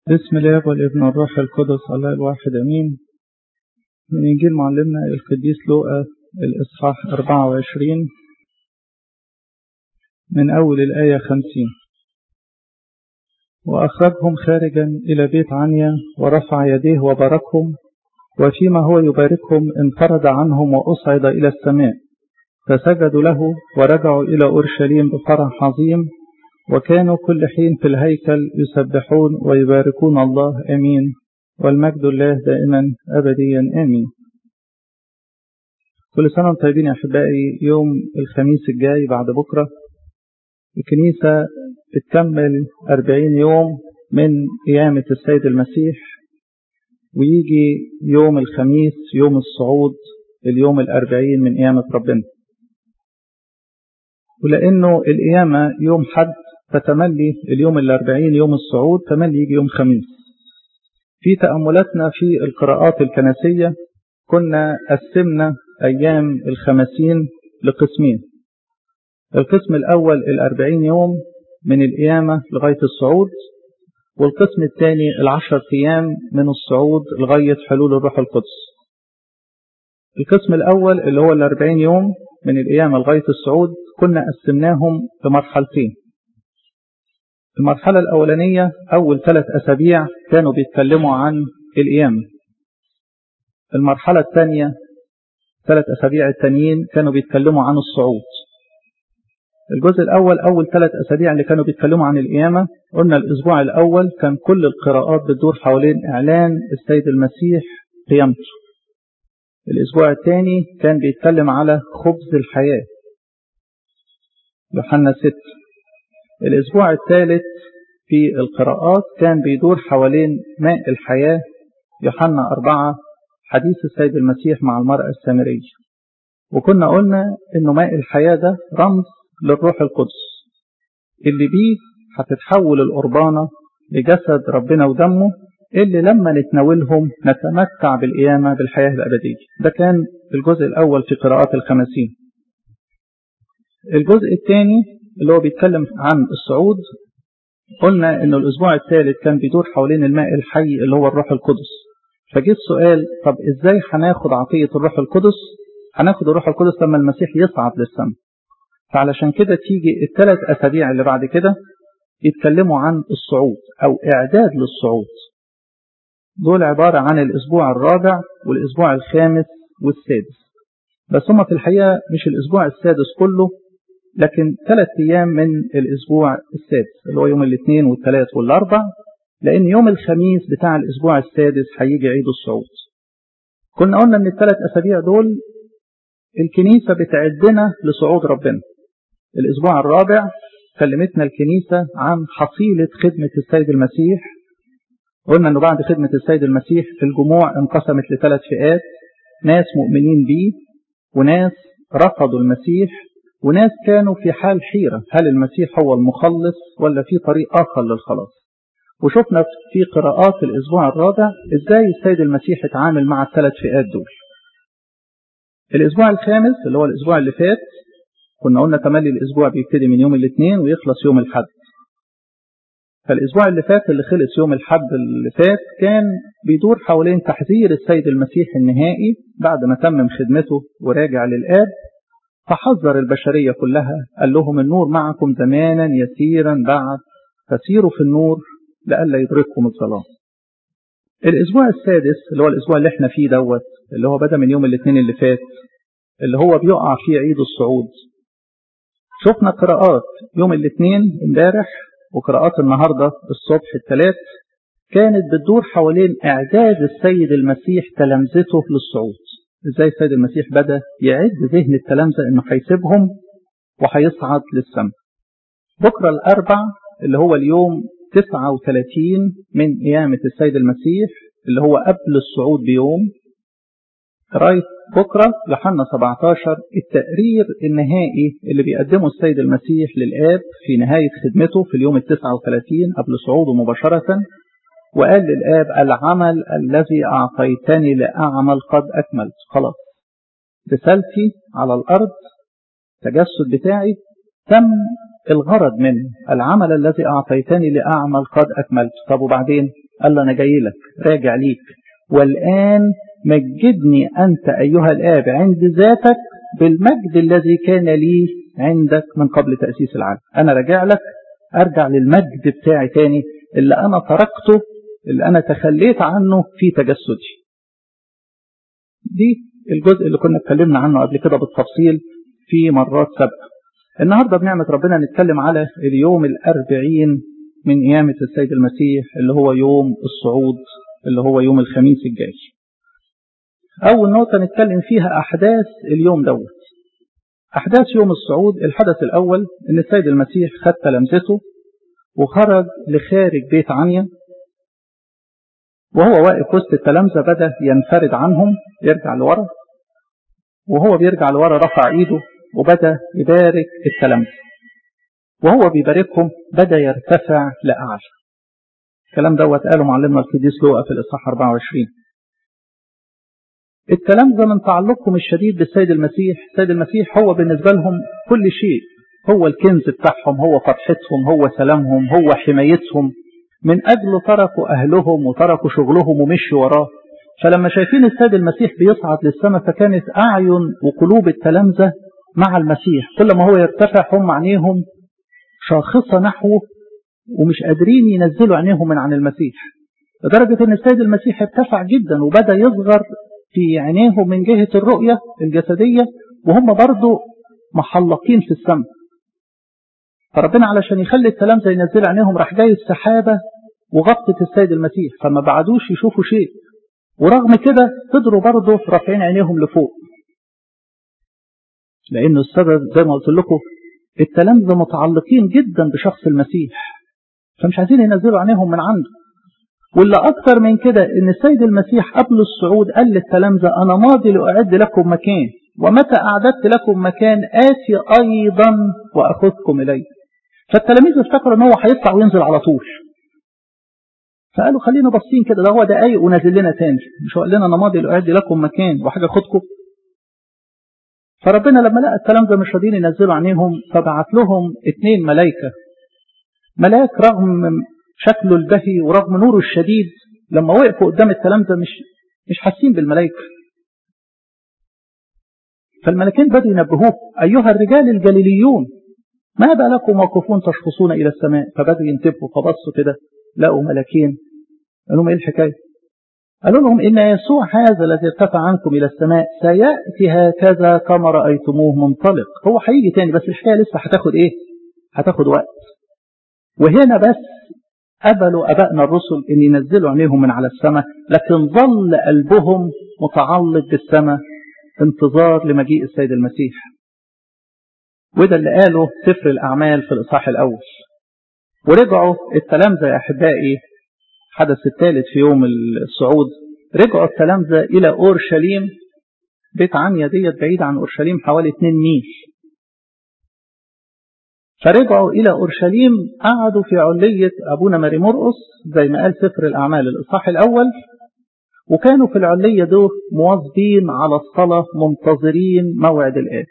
بسم الله والابن والروح القدس الله الواحد امين من انجيل معلمنا القديس لوقا الاصحاح 24 من اول الايه 50 واخرجهم خارجا الى بيت عنيا ورفع يديه وباركهم وفيما هو يباركهم انفرد عنهم واصعد الى السماء فسجدوا له ورجعوا الى اورشليم بفرح عظيم وكانوا كل حين في الهيكل يسبحون ويباركون الله امين والمجد لله دائما ابديا امين. كل سنه وانتم طيبين يا احبائي يوم الخميس الجاي بعد بكره الكنيسه بتكمل 40 يوم من قيامه السيد المسيح ويجي يوم الخميس يوم الصعود اليوم الأربعين من قيامة ربنا ولأنه القيامة يوم حد فتملي اليوم الأربعين يوم الصعود تملي يجي يوم خميس في تأملاتنا في القراءات الكنسية كنا قسمنا أيام الخمسين لقسمين القسم الأول الأربعين يوم من القيامة لغاية الصعود والقسم الثاني العشر أيام من الصعود لغاية حلول الروح القدس القسم الأول اللي هو الأربعين يوم من القيامة لغاية الصعود كنا قسمناهم لمرحلتين المرحلة الأولانية أول ثلاث أسابيع كانوا بيتكلموا عن القيامة المرحلة الثانية ثلاث أسابيع التانيين كانوا بيتكلموا عن الصعود الجزء الأول أول ثلاث أسابيع اللي كانوا بيتكلموا عن القيامة قلنا الأسبوع الأول كان كل القراءات بتدور حوالين إعلان السيد المسيح قيامته الأسبوع الثاني كان بيتكلم على خبز الحياة يوحنا 6 الأسبوع الثالث في القراءات كان بيدور حوالين ماء الحياة يوحنا أربعة حديث السيد المسيح مع المرأة السامرية وكنا قلنا إنه ماء الحياة ده رمز للروح القدس اللي بيه هتتحول القربانة لجسد ربنا ودمه اللي لما نتناولهم نتمتع بالقيامة بالحياة الأبدية ده كان الجزء الأول في قراءات الخمسين الجزء الثاني اللي هو بيتكلم عن الصعود قلنا انه الاسبوع الثالث كان بيدور حوالين الماء الحي اللي هو الروح القدس فجه السؤال طب ازاي هناخد عطية الروح القدس هناخد الروح القدس لما المسيح يصعد للسماء فعلشان كده تيجي الثلاث اسابيع اللي بعد كده يتكلموا عن الصعود او اعداد للصعود دول عبارة عن الاسبوع الرابع والاسبوع الخامس والسادس بس هما في الحقيقة مش الاسبوع السادس كله لكن ثلاث أيام من الأسبوع السادس اللي هو يوم الاثنين والثلاث والأربع لأن يوم الخميس بتاع الأسبوع السادس هيجي عيد الصعود كنا قلنا إن الثلاث أسابيع دول الكنيسة بتعدنا لصعود ربنا الأسبوع الرابع كلمتنا الكنيسة عن حصيلة خدمة السيد المسيح قلنا أنه بعد خدمة السيد المسيح في الجموع انقسمت لثلاث فئات ناس مؤمنين بيه وناس رفضوا المسيح وناس كانوا في حال حيرة هل المسيح هو المخلص ولا في طريق آخر للخلاص وشفنا في قراءات الأسبوع الرابع إزاي السيد المسيح اتعامل مع الثلاث فئات دول الأسبوع الخامس اللي هو الأسبوع اللي فات كنا قلنا تملي الأسبوع بيبتدي من يوم الاثنين ويخلص يوم الحد فالأسبوع اللي فات اللي خلص يوم الحد اللي فات كان بيدور حوالين تحذير السيد المسيح النهائي بعد ما تمم خدمته وراجع للآب فحذر البشرية كلها قال لهم النور معكم زمانا يسيرا بعد فسيروا في النور لئلا يدرككم الظلام الأسبوع السادس اللي هو الأسبوع اللي احنا فيه دوت اللي هو بدأ من يوم الاثنين اللي فات اللي هو بيقع فيه عيد الصعود شفنا قراءات يوم الاثنين امبارح وقراءات النهاردة الصبح الثلاث كانت بتدور حوالين إعداد السيد المسيح تلامذته للصعود ازاي السيد المسيح بدا يعد ذهن التلامذه انه هيسيبهم وهيصعد للسماء. بكره الاربع اللي هو اليوم 39 من قيامه السيد المسيح اللي هو قبل الصعود بيوم قرايه بكره يوحنا 17 التقرير النهائي اللي بيقدمه السيد المسيح للاب في نهايه خدمته في اليوم ال 39 قبل صعوده مباشره وقال للآب العمل الذي أعطيتني لأعمل قد أكملت خلاص رسالتي على الأرض التجسد بتاعي تم الغرض منه العمل الذي أعطيتني لأعمل قد أكملت طب وبعدين قال له أنا جاي لك راجع ليك والآن مجدني أنت أيها الآب عند ذاتك بالمجد الذي كان لي عندك من قبل تأسيس العالم أنا راجع لك أرجع للمجد بتاعي تاني اللي أنا تركته اللي أنا تخليت عنه في تجسدي دي الجزء اللي كنا اتكلمنا عنه قبل كده بالتفصيل في مرات سابقة النهاردة بنعمة ربنا نتكلم على اليوم الأربعين من قيامة السيد المسيح اللي هو يوم الصعود اللي هو يوم الخميس الجاي أول نقطة نتكلم فيها أحداث اليوم دوت أحداث يوم الصعود الحدث الأول إن السيد المسيح خد تلامذته وخرج لخارج بيت عنيا وهو واقف وسط التلامذة بدأ ينفرد عنهم يرجع لورا وهو بيرجع لورا رفع ايده وبدأ يبارك التلامذة وهو بيباركهم بدأ يرتفع لأعلى الكلام دوت قاله معلمنا القديس لوقا في الإصحاح 24 التلامذة من تعلقهم الشديد بالسيد المسيح السيد المسيح هو بالنسبة لهم كل شيء هو الكنز بتاعهم هو فرحتهم هو سلامهم هو حمايتهم من أجل تركوا أهلهم وتركوا شغلهم ومشوا وراه فلما شايفين السيد المسيح بيصعد للسماء فكانت أعين وقلوب التلامذة مع المسيح كل ما هو يرتفع هم عينيهم شاخصة نحوه ومش قادرين ينزلوا عينيهم من عن المسيح لدرجة أن السيد المسيح ارتفع جدا وبدأ يصغر في عينيهم من جهة الرؤية الجسدية وهم برضو محلقين في السماء فربنا علشان يخلي التلامذة ينزل عينيهم راح جاي السحابة وغطت السيد المسيح فما بعدوش يشوفوا شيء ورغم كده قدروا برضه رافعين عينيهم لفوق لأنه السبب زي ما قلت لكم التلامذة متعلقين جدا بشخص المسيح فمش عايزين ينزلوا عينيهم من عنده واللي أكثر من كده إن السيد المسيح قبل الصعود قال للتلامذة أنا ماضي لأعد لكم مكان ومتى أعددت لكم مكان آتي أيضا وأخذكم إليه فالتلاميذ افتكروا ان هو هيطلع وينزل على طول فقالوا خلينا باصين كده ده هو دقايق ونازل لنا تاني مش هو قال لنا انا ماضي لاعد لكم مكان وحاجه خدكم فربنا لما لقى التلامذه مش راضيين ينزلوا عينيهم فبعت لهم اثنين ملائكه ملاك رغم شكله البهي ورغم نوره الشديد لما وقفوا قدام التلامذه مش مش حاسين بالملائكه فالملكين بدوا ينبهوه ايها الرجال الجليليون ماذا لكم واقفون تشخصون إلى السماء فبدوا ينتبهوا فبصوا كده لقوا ملكين قالوا لهم إيه الحكاية قالوا لهم إن يسوع هذا الذي ارتفع عنكم إلى السماء سيأتي هكذا كما رأيتموه منطلق هو هيجي تاني بس الحكاية لسه هتاخد إيه هتاخد وقت وهنا بس قبلوا أبائنا الرسل إن ينزلوا عينيهم من على السماء لكن ظل قلبهم متعلق بالسماء انتظار لمجيء السيد المسيح وده اللي قاله سفر الأعمال في الإصحاح الأول ورجعوا التلامذة يا أحبائي حدث الثالث في يوم الصعود رجعوا التلامذة إلى أورشليم بيت عنيا ديت بعيد عن أورشليم حوالي 2 ميل فرجعوا إلى أورشليم قعدوا في علية أبونا ماري مرقس زي ما قال سفر الأعمال الإصحاح الأول وكانوا في العلية دول مواظبين على الصلاة منتظرين موعد الآب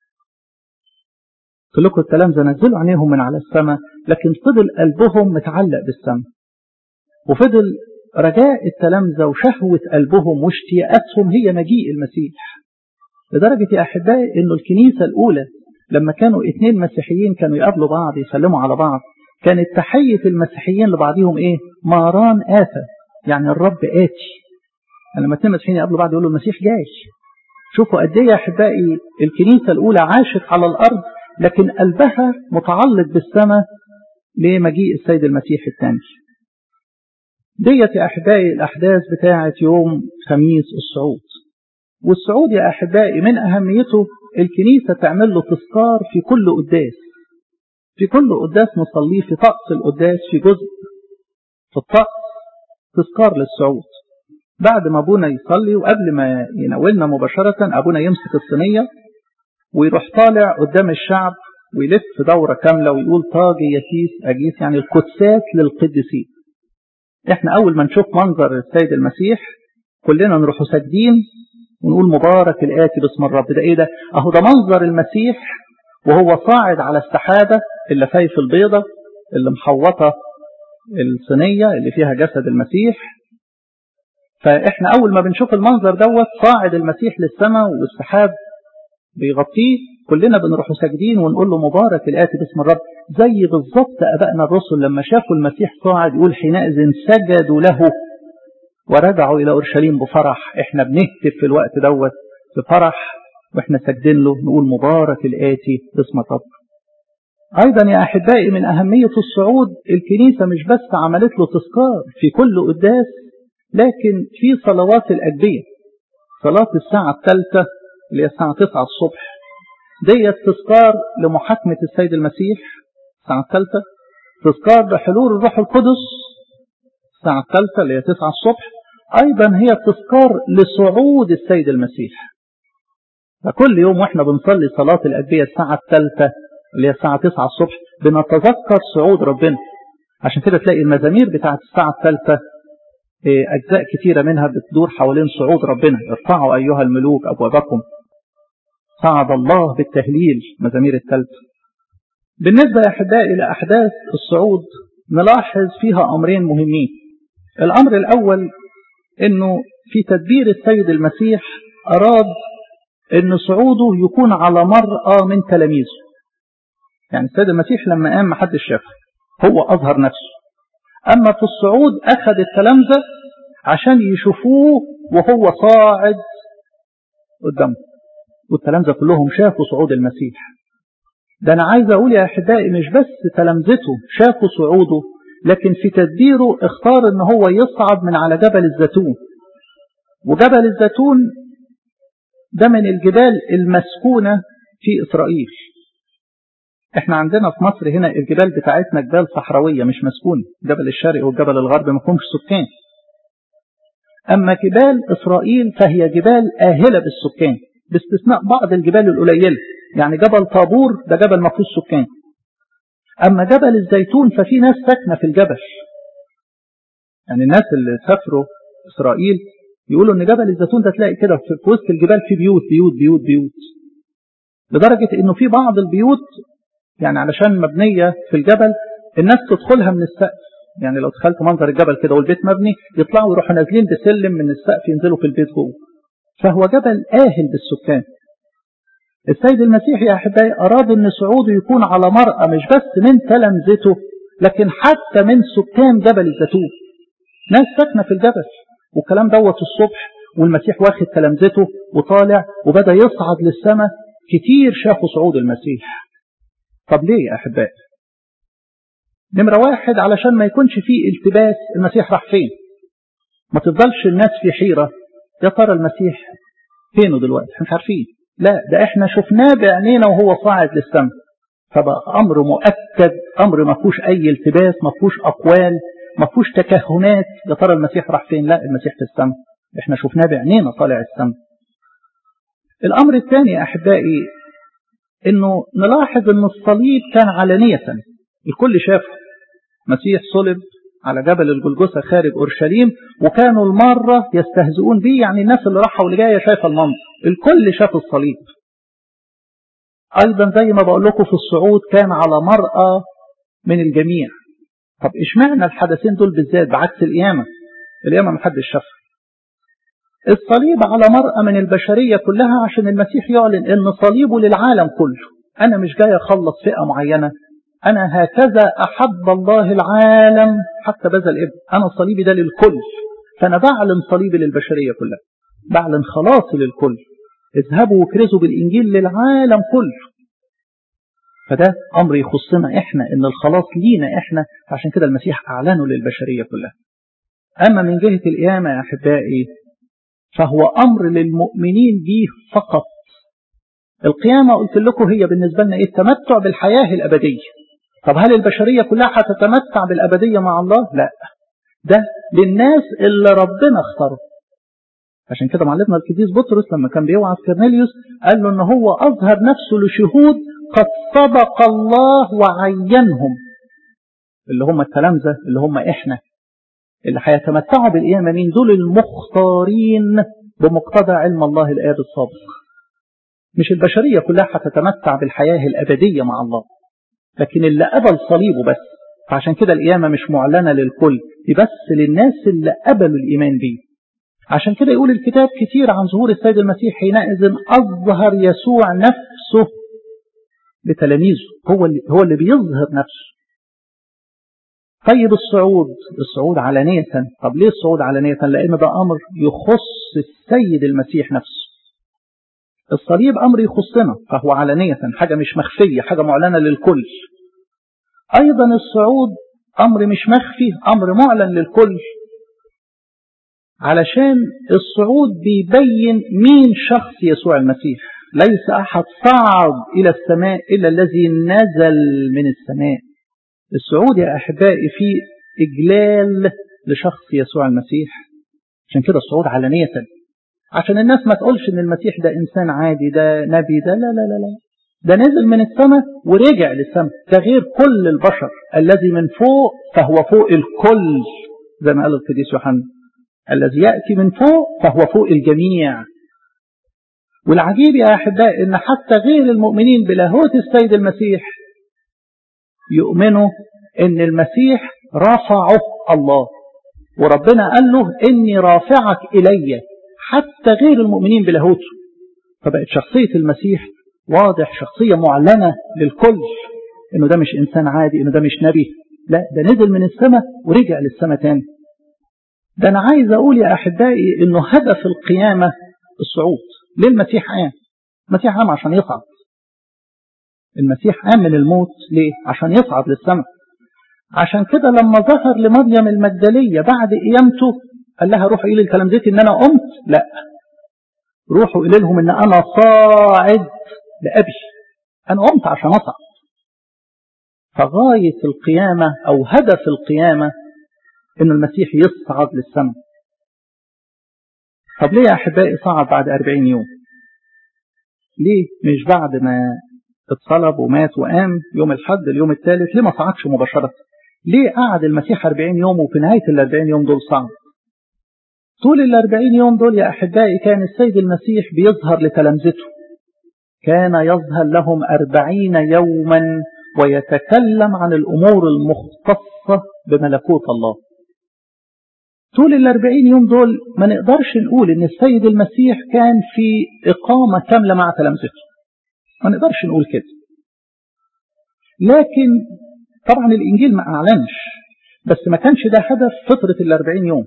قلت لكم التلامذة نزلوا عينيهم من على السماء لكن فضل قلبهم متعلق بالسماء وفضل رجاء التلامذة وشهوة قلبهم واشتياقاتهم هي مجيء المسيح لدرجة يا أحبائي أنه الكنيسة الأولى لما كانوا اثنين مسيحيين كانوا يقابلوا بعض يسلموا على بعض كانت تحية المسيحيين لبعضهم إيه ماران آتى يعني الرب آتي يعني لما اثنين مسيحيين يقابلوا بعض يقولوا المسيح جاي شوفوا قد ايه يا أحبائي الكنيسة الأولى عاشت على الأرض لكن قلبها متعلق بالسماء لمجيء السيد المسيح الثاني ديت يا أحبائي الأحداث بتاعة يوم خميس الصعود والصعود يا أحبائي من أهميته الكنيسة تعمل له تذكار في كل قداس في كل قداس نصليه في طقس القداس في جزء في الطقس تذكار للصعود بعد ما أبونا يصلي وقبل ما يناولنا مباشرة أبونا يمسك الصينية ويروح طالع قدام الشعب ويلف دورة كاملة ويقول طاجي يسيس أجيس يعني القدسات للقديسين احنا أول ما نشوف منظر السيد المسيح كلنا نروح ساجدين ونقول مبارك الآتي باسم الرب ده إيه ده أهو ده منظر المسيح وهو صاعد على السحابة اللفايف البيضة اللي محوطة الصينية اللي فيها جسد المسيح فإحنا أول ما بنشوف المنظر دوت صاعد المسيح للسماء والسحاب بيغطيه كلنا بنروح ساجدين ونقول له مبارك الآتي باسم الرب زي بالظبط أبائنا الرسل لما شافوا المسيح صاعد يقول حينئذ سجدوا له ورجعوا إلى أورشليم بفرح إحنا بنهتف في الوقت دوت بفرح وإحنا ساجدين له نقول مبارك الآتي باسم الرب أيضا يا أحبائي من أهمية الصعود الكنيسة مش بس عملت له تذكار في كل قداس لكن في صلوات الأجبية صلاة الساعة الثالثة اللي هي الساعة 9 الصبح ديت تذكار لمحاكمة السيد المسيح الساعة الثالثة تذكار بحلول الروح القدس الساعة الثالثة اللي هي 9 الصبح أيضا هي تذكار لصعود السيد المسيح فكل يوم واحنا بنصلي صلاة الأدبية الساعة الثالثة اللي هي الساعة 9 الصبح بنتذكر صعود ربنا عشان كده تلاقي المزامير بتاعت الساعة الثالثة أجزاء كثيرة منها بتدور حوالين صعود ربنا ارفعوا أيها الملوك أبوابكم صعد الله بالتهليل مزامير الثالثة بالنسبة يا أحبائي لأحداث الصعود نلاحظ فيها أمرين مهمين الأمر الأول أنه في تدبير السيد المسيح أراد أن صعوده يكون على مرأى من تلاميذه يعني السيد المسيح لما قام محدش شافه هو أظهر نفسه أما في الصعود أخذ التلامذة عشان يشوفوه وهو صاعد قدامه والتلامذة كلهم شافوا صعود المسيح ده أنا عايز أقول يا أحبائي مش بس تلامذته شافوا صعوده لكن في تدبيره اختار ان هو يصعد من على جبل الزيتون وجبل الزيتون ده من الجبال المسكونة في إسرائيل احنا عندنا في مصر هنا الجبال بتاعتنا جبال صحراوية مش مسكونة جبل الشرق والجبل الغرب ما فيهمش سكان أما جبال إسرائيل فهي جبال آهلة بالسكان باستثناء بعض الجبال القليلة يعني جبل طابور ده جبل ما فيهوش سكان أما جبل الزيتون ففي ناس ساكنة في الجبل يعني الناس اللي سافروا إسرائيل يقولوا إن جبل الزيتون ده تلاقي كده في وسط الجبال في بيوت بيوت بيوت بيوت لدرجة إنه في بعض البيوت يعني علشان مبنية في الجبل الناس تدخلها من السقف يعني لو دخلت منظر الجبل كده والبيت مبني يطلعوا يروحوا نازلين بسلم من السقف ينزلوا في البيت جوه فهو جبل آهل بالسكان السيد المسيح يا أحبائي أراد أن صعوده يكون على مرأة مش بس من تلامذته لكن حتى من سكان جبل الزيتون ناس ساكنة في الجبل والكلام دوت الصبح والمسيح واخد تلامذته وطالع وبدأ يصعد للسماء كتير شافوا صعود المسيح طب ليه يا أحبائي نمرة واحد علشان ما يكونش فيه التباس المسيح راح فين ما تفضلش الناس في حيرة يا ترى المسيح فينه دلوقتي احنا مش عارفين لا ده احنا شفناه بعينينا وهو صاعد للسماء فبقى امر مؤكد امر ما فيهوش اي التباس ما فيهوش اقوال ما فيهوش تكهنات يا ترى المسيح راح فين لا المسيح في السماء احنا شفناه بعينينا طالع السماء الامر الثاني يا احبائي انه نلاحظ ان الصليب كان علانية الكل شافه مسيح صلب على جبل الجلجثة خارج أورشليم وكانوا المرة يستهزئون به يعني الناس اللي راحة واللي جاية شايفة المنظر الكل شاف الصليب أيضا زي ما بقول لكم في الصعود كان على مرأة من الجميع طب اشمعنى الحدثين دول بالذات بعكس القيامة القيامة محدش شافها الصليب على مرأة من البشرية كلها عشان المسيح يعلن ان صليبه للعالم كله انا مش جاي اخلص فئة معينة أنا هكذا أحب الله العالم حتى بذل ابن أنا صليبي ده للكل فأنا بعلن صليبي للبشرية كلها بعلن خلاصي للكل اذهبوا وكرزوا بالإنجيل للعالم كله فده أمر يخصنا إحنا إن الخلاص لينا إحنا عشان كده المسيح أعلنه للبشرية كلها أما من جهة القيامة يا أحبائي فهو أمر للمؤمنين به فقط القيامة قلت لكم هي بالنسبة لنا إيه التمتع بالحياة الأبدية طب هل البشرية كلها هتتمتع بالأبدية مع الله؟ لا ده للناس اللي ربنا اختاره عشان كده معلمنا القديس بطرس لما كان بيوعظ كرنيليوس قال له ان هو اظهر نفسه لشهود قد سبق الله وعينهم اللي هم التلامذة اللي هم احنا اللي هيتمتعوا بالقيامة مين دول المختارين بمقتضى علم الله الآب السابق مش البشرية كلها هتتمتع بالحياة الأبدية مع الله لكن اللي قبل صليبه بس فعشان كده القيامة مش معلنة للكل دي بس للناس اللي قبلوا الإيمان بيه عشان كده يقول الكتاب كتير عن ظهور السيد المسيح حينئذ أظهر يسوع نفسه لتلاميذه هو اللي, هو اللي بيظهر نفسه طيب الصعود الصعود علانية طب ليه الصعود علانية لأن ده أمر يخص السيد المسيح نفسه الصليب أمر يخصنا فهو علانية حاجة مش مخفية حاجة معلنة للكل أيضا الصعود أمر مش مخفي أمر معلن للكل علشان الصعود بيبين مين شخص يسوع المسيح ليس أحد صعد إلى السماء إلا الذي نزل من السماء الصعود يا أحبائي في إجلال لشخص يسوع المسيح عشان كده الصعود علانية عشان الناس ما تقولش إن المسيح ده إنسان عادي ده نبي ده لا لا لا لا ده نزل من السماء ورجع للسماء ده غير كل البشر الذي من فوق فهو فوق الكل زي ما قال القديس يوحنا الذي يأتي من فوق فهو فوق الجميع والعجيب يا أحباء إن حتى غير المؤمنين بلاهوت السيد المسيح يؤمنوا إن المسيح رفعه الله وربنا قال له إني رافعك إلي حتى غير المؤمنين بلاهوته فبقت شخصية المسيح واضح شخصية معلنة للكل إنه ده مش إنسان عادي إنه ده مش نبي لا ده نزل من السماء ورجع للسماء تاني ده أنا عايز أقول يا أحبائي إنه هدف القيامة الصعود ليه المسيح قام؟ المسيح قام عشان يصعد المسيح قام من الموت ليه؟ عشان يصعد للسماء عشان كده لما ظهر لمريم المجدلية بعد قيامته قال لها روحوا إلى التلامذتي إن أنا قمت لا روحوا إلى لهم إن أنا صاعد لأبي أنا قمت عشان أصعد فغاية القيامة أو هدف القيامة إن المسيح يصعد للسماء طب ليه يا أحبائي صعد بعد أربعين يوم ليه مش بعد ما اتصلب ومات وقام يوم الحد اليوم الثالث ليه ما صعدش مباشرة ليه قعد المسيح أربعين يوم وفي نهاية الأربعين يوم دول صعد طول الأربعين يوم دول يا أحبائي كان السيد المسيح بيظهر لتلامذته كان يظهر لهم أربعين يوما ويتكلم عن الأمور المختصة بملكوت الله طول الأربعين يوم دول ما نقدرش نقول إن السيد المسيح كان في إقامة كاملة مع تلامذته ما نقدرش نقول كده لكن طبعا الإنجيل ما أعلنش بس ما كانش ده هدف فترة الأربعين يوم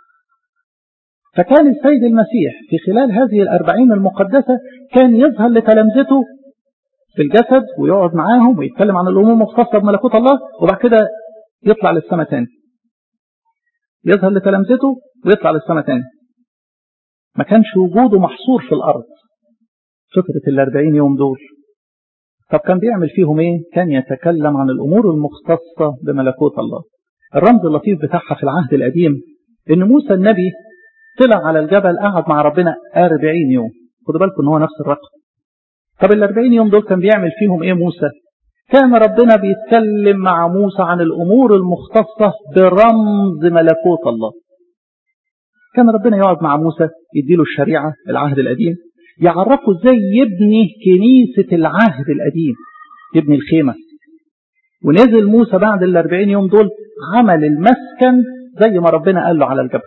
فكان السيد المسيح في خلال هذه الأربعين المقدسة كان يظهر لتلامذته في الجسد ويقعد معاهم ويتكلم عن الأمور المختصة بملكوت الله وبعد كده يطلع للسماء تاني يظهر لتلامذته ويطلع للسماء تاني ما كانش وجوده محصور في الأرض فترة الأربعين يوم دول طب كان بيعمل فيهم ايه كان يتكلم عن الأمور المختصة بملكوت الله الرمز اللطيف بتاعها في العهد القديم ان موسى النبي طلع على الجبل قعد مع ربنا أربعين يوم خدوا بالكم ان هو نفس الرقم طب الأربعين يوم دول كان بيعمل فيهم ايه موسى كان ربنا بيتكلم مع موسى عن الأمور المختصة برمز ملكوت الله كان ربنا يقعد مع موسى يديله الشريعة العهد القديم يعرفه ازاي يبني كنيسة العهد القديم يبني الخيمة ونزل موسى بعد الأربعين يوم دول عمل المسكن زي ما ربنا قال له على الجبل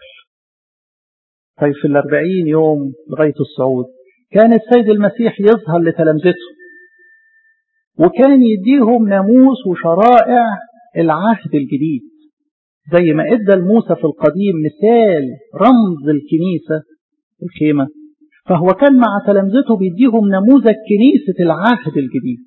طيب في الأربعين يوم لغاية الصعود كان السيد المسيح يظهر لتلامذته وكان يديهم ناموس وشرائع العهد الجديد زي ما ادى لموسى في القديم مثال رمز الكنيسة الخيمة فهو كان مع تلامذته بيديهم نموذج كنيسة العهد الجديد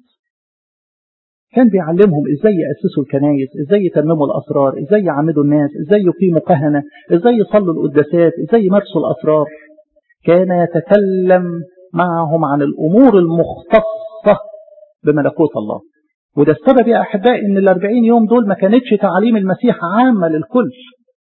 كان بيعلمهم ازاي يأسسوا الكنايس ازاي يتمموا الأسرار ازاي يعمدوا الناس ازاي يقيموا كهنة ازاي يصلوا القداسات ازاي يمارسوا الأسرار كان يتكلم معهم عن الأمور المختصة بملكوت الله وده السبب يا أحبائي ان الأربعين يوم دول ما كانتش تعاليم المسيح عامة للكل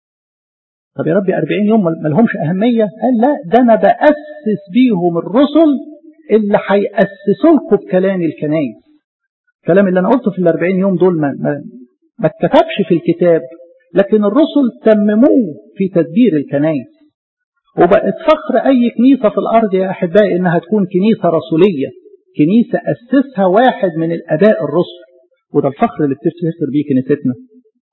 طب يا ربي أربعين يوم ما لهمش أهمية قال لا ده أنا بأسس بيهم الرسل اللي هيأسسوا لكم بكلام الكنايس الكلام اللي أنا قلته في الأربعين يوم دول ما, ما, ما اتكتبش في الكتاب لكن الرسل تمموه في تدبير الكنايس وبقت فخر أي كنيسة في الأرض يا أحبائي إنها تكون كنيسة رسولية كنيسة أسسها واحد من الأباء الرسل وده الفخر اللي بتفتخر بيه كنيستنا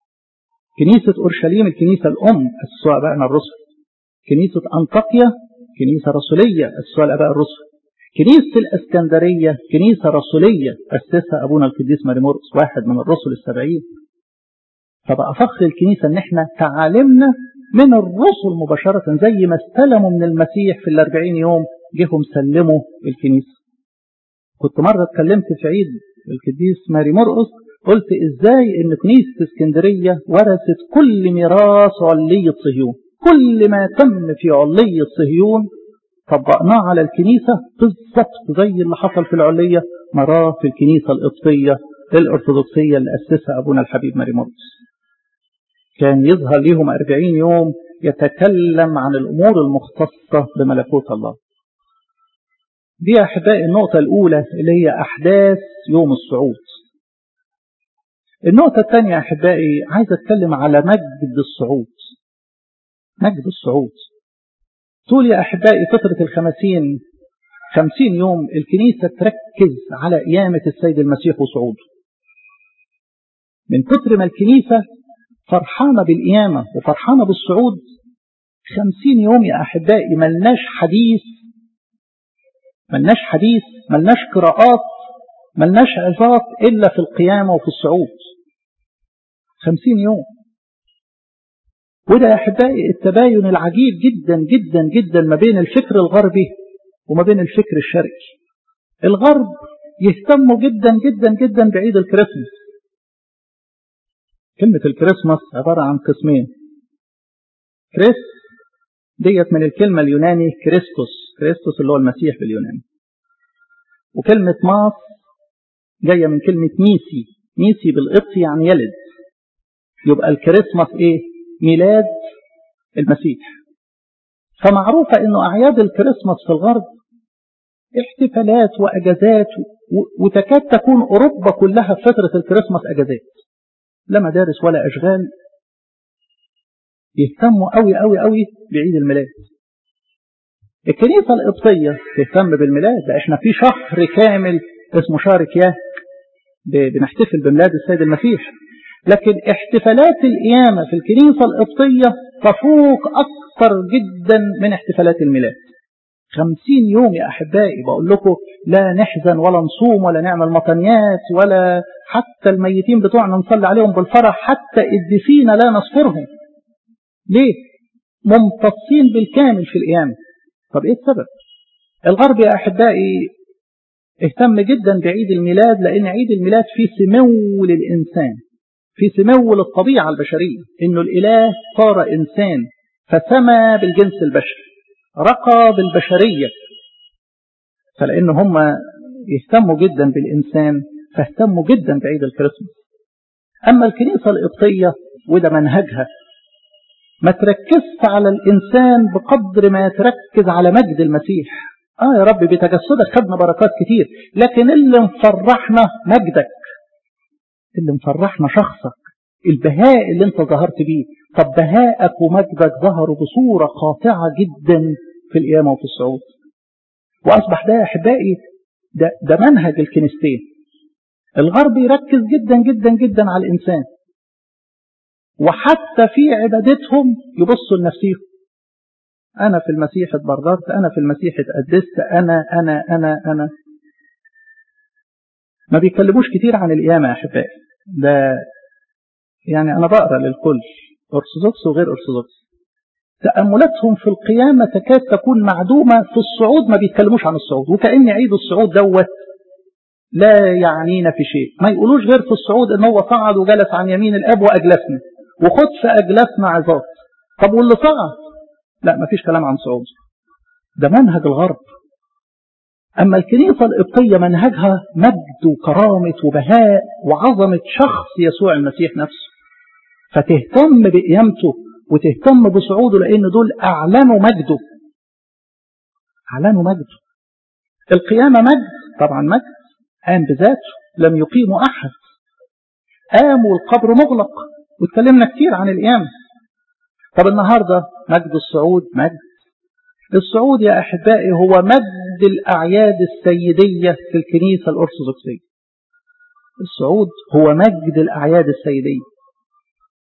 كنيسة أورشليم الكنيسة الأم أسسوها أبائنا الرسل كنيسة أنطاكيا كنيسة رسولية أسسوها الآباء الرسل كنيسة الأسكندرية كنيسة رسولية أسسها أبونا القديس ماريمورس واحد من الرسل السبعين فبقى فخر الكنيسة إن إحنا تعالمنا من الرسل مباشرة زي ما استلموا من المسيح في الأربعين يوم جيهم سلموا الكنيسة كنت مرة اتكلمت في عيد القديس ماري مرقس قلت ازاي ان كنيسة اسكندرية ورثت كل ميراث علية صهيون كل ما تم في علية صهيون طبقناه على الكنيسة بالظبط زي اللي حصل في العلية مراه في الكنيسة القبطية الأرثوذكسية اللي أسسها أبونا الحبيب ماري مرقس كان يظهر ليهم أربعين يوم يتكلم عن الأمور المختصة بملكوت الله دي أحبائي النقطة الأولى اللي هي أحداث يوم الصعود النقطة الثانية أحبائي عايز أتكلم على مجد الصعود مجد الصعود طول يا أحبائي فترة الخمسين خمسين يوم الكنيسة تركز على قيامة السيد المسيح وصعوده من كتر ما الكنيسة فرحانة بالقيامة وفرحانة بالصعود خمسين يوم يا أحبائي ملناش حديث ملناش حديث ملناش قراءات ملناش عظات إلا في القيامة وفي الصعود خمسين يوم وده يا أحبائي التباين العجيب جدا جدا جدا ما بين الفكر الغربي وما بين الفكر الشرقي الغرب يهتموا جدا جدا جدا بعيد الكريسماس كلمة الكريسماس عبارة عن قسمين كريس ديت من الكلمة اليوناني كريستوس كريستوس اللي هو المسيح باليوناني وكلمة ماس جاية من كلمة ميسي ميسي بالقبط يعني يلد يبقى الكريسماس ايه ميلاد المسيح فمعروفة انه اعياد الكريسماس في الغرب احتفالات واجازات وتكاد تكون اوروبا كلها في فترة الكريسماس اجازات لا مدارس ولا اشغال يهتموا قوي قوي قوي بعيد الميلاد الكنيسة القبطية تهتم بالميلاد ده احنا في شهر كامل اسمه شهر كياك بنحتفل بميلاد السيد المسيح لكن احتفالات القيامة في الكنيسة القبطية تفوق أكثر جدا من احتفالات الميلاد خمسين يوم يا أحبائي بقول لكم لا نحزن ولا نصوم ولا نعمل مطنيات ولا حتى الميتين بتوعنا نصلي عليهم بالفرح حتى الدفينة لا نذكرهم ليه؟ ممتصين بالكامل في القيامة طب ايه السبب؟ الغرب يا أحبائي اهتم جدا بعيد الميلاد لأن عيد الميلاد فيه سمو للإنسان في سمو للطبيعة البشرية إنه الإله صار إنسان فسمى بالجنس البشري رقى بالبشرية فلأن هم يهتموا جدا بالإنسان فاهتموا جدا بعيد الكريسماس أما الكنيسة القبطية وده منهجها ما تركزش على الإنسان بقدر ما تركز على مجد المسيح آه يا رب بتجسدك خدنا بركات كتير لكن اللي مفرحنا مجدك اللي مفرحنا شخصك البهاء اللي انت ظهرت بيه طب بهائك ومجدك ظهروا بصورة قاطعة جدا في القيامة وفي الصعود وأصبح ده يا أحبائي ده, ده منهج الكنيستين الغرب يركز جدا جدا جدا على الإنسان وحتى في عبادتهم يبصوا لنفسهم أنا في المسيح اتبررت أنا في المسيح اتقدست أنا أنا أنا أنا ما بيتكلموش كتير عن القيامة يا أحبائي ده يعني أنا بقرأ للكل أرثوذكس وغير أرثوذكس تأملاتهم في القيامة تكاد تكون معدومة في الصعود ما بيتكلموش عن الصعود وكأن عيد الصعود دوت لا يعنينا في شيء ما يقولوش غير في الصعود ان هو صعد وجلس عن يمين الاب واجلسنا وخد في اجلسنا عظات طب واللي صعد لا ما فيش كلام عن صعود ده منهج الغرب أما الكنيسة القبطية منهجها مجد وكرامة وبهاء وعظمة شخص يسوع المسيح نفسه فتهتم بقيامته وتهتم بصعوده لأن دول أعلنوا مجده أعلنوا مجده القيامة مجد طبعا مجد قام بذاته لم يقيمه أحد قام والقبر مغلق واتكلمنا كتير عن القيامة طب النهاردة مجد الصعود مجد الصعود يا أحبائي هو مجد الأعياد السيدية في الكنيسة الأرثوذكسية الصعود هو مجد الأعياد السيدية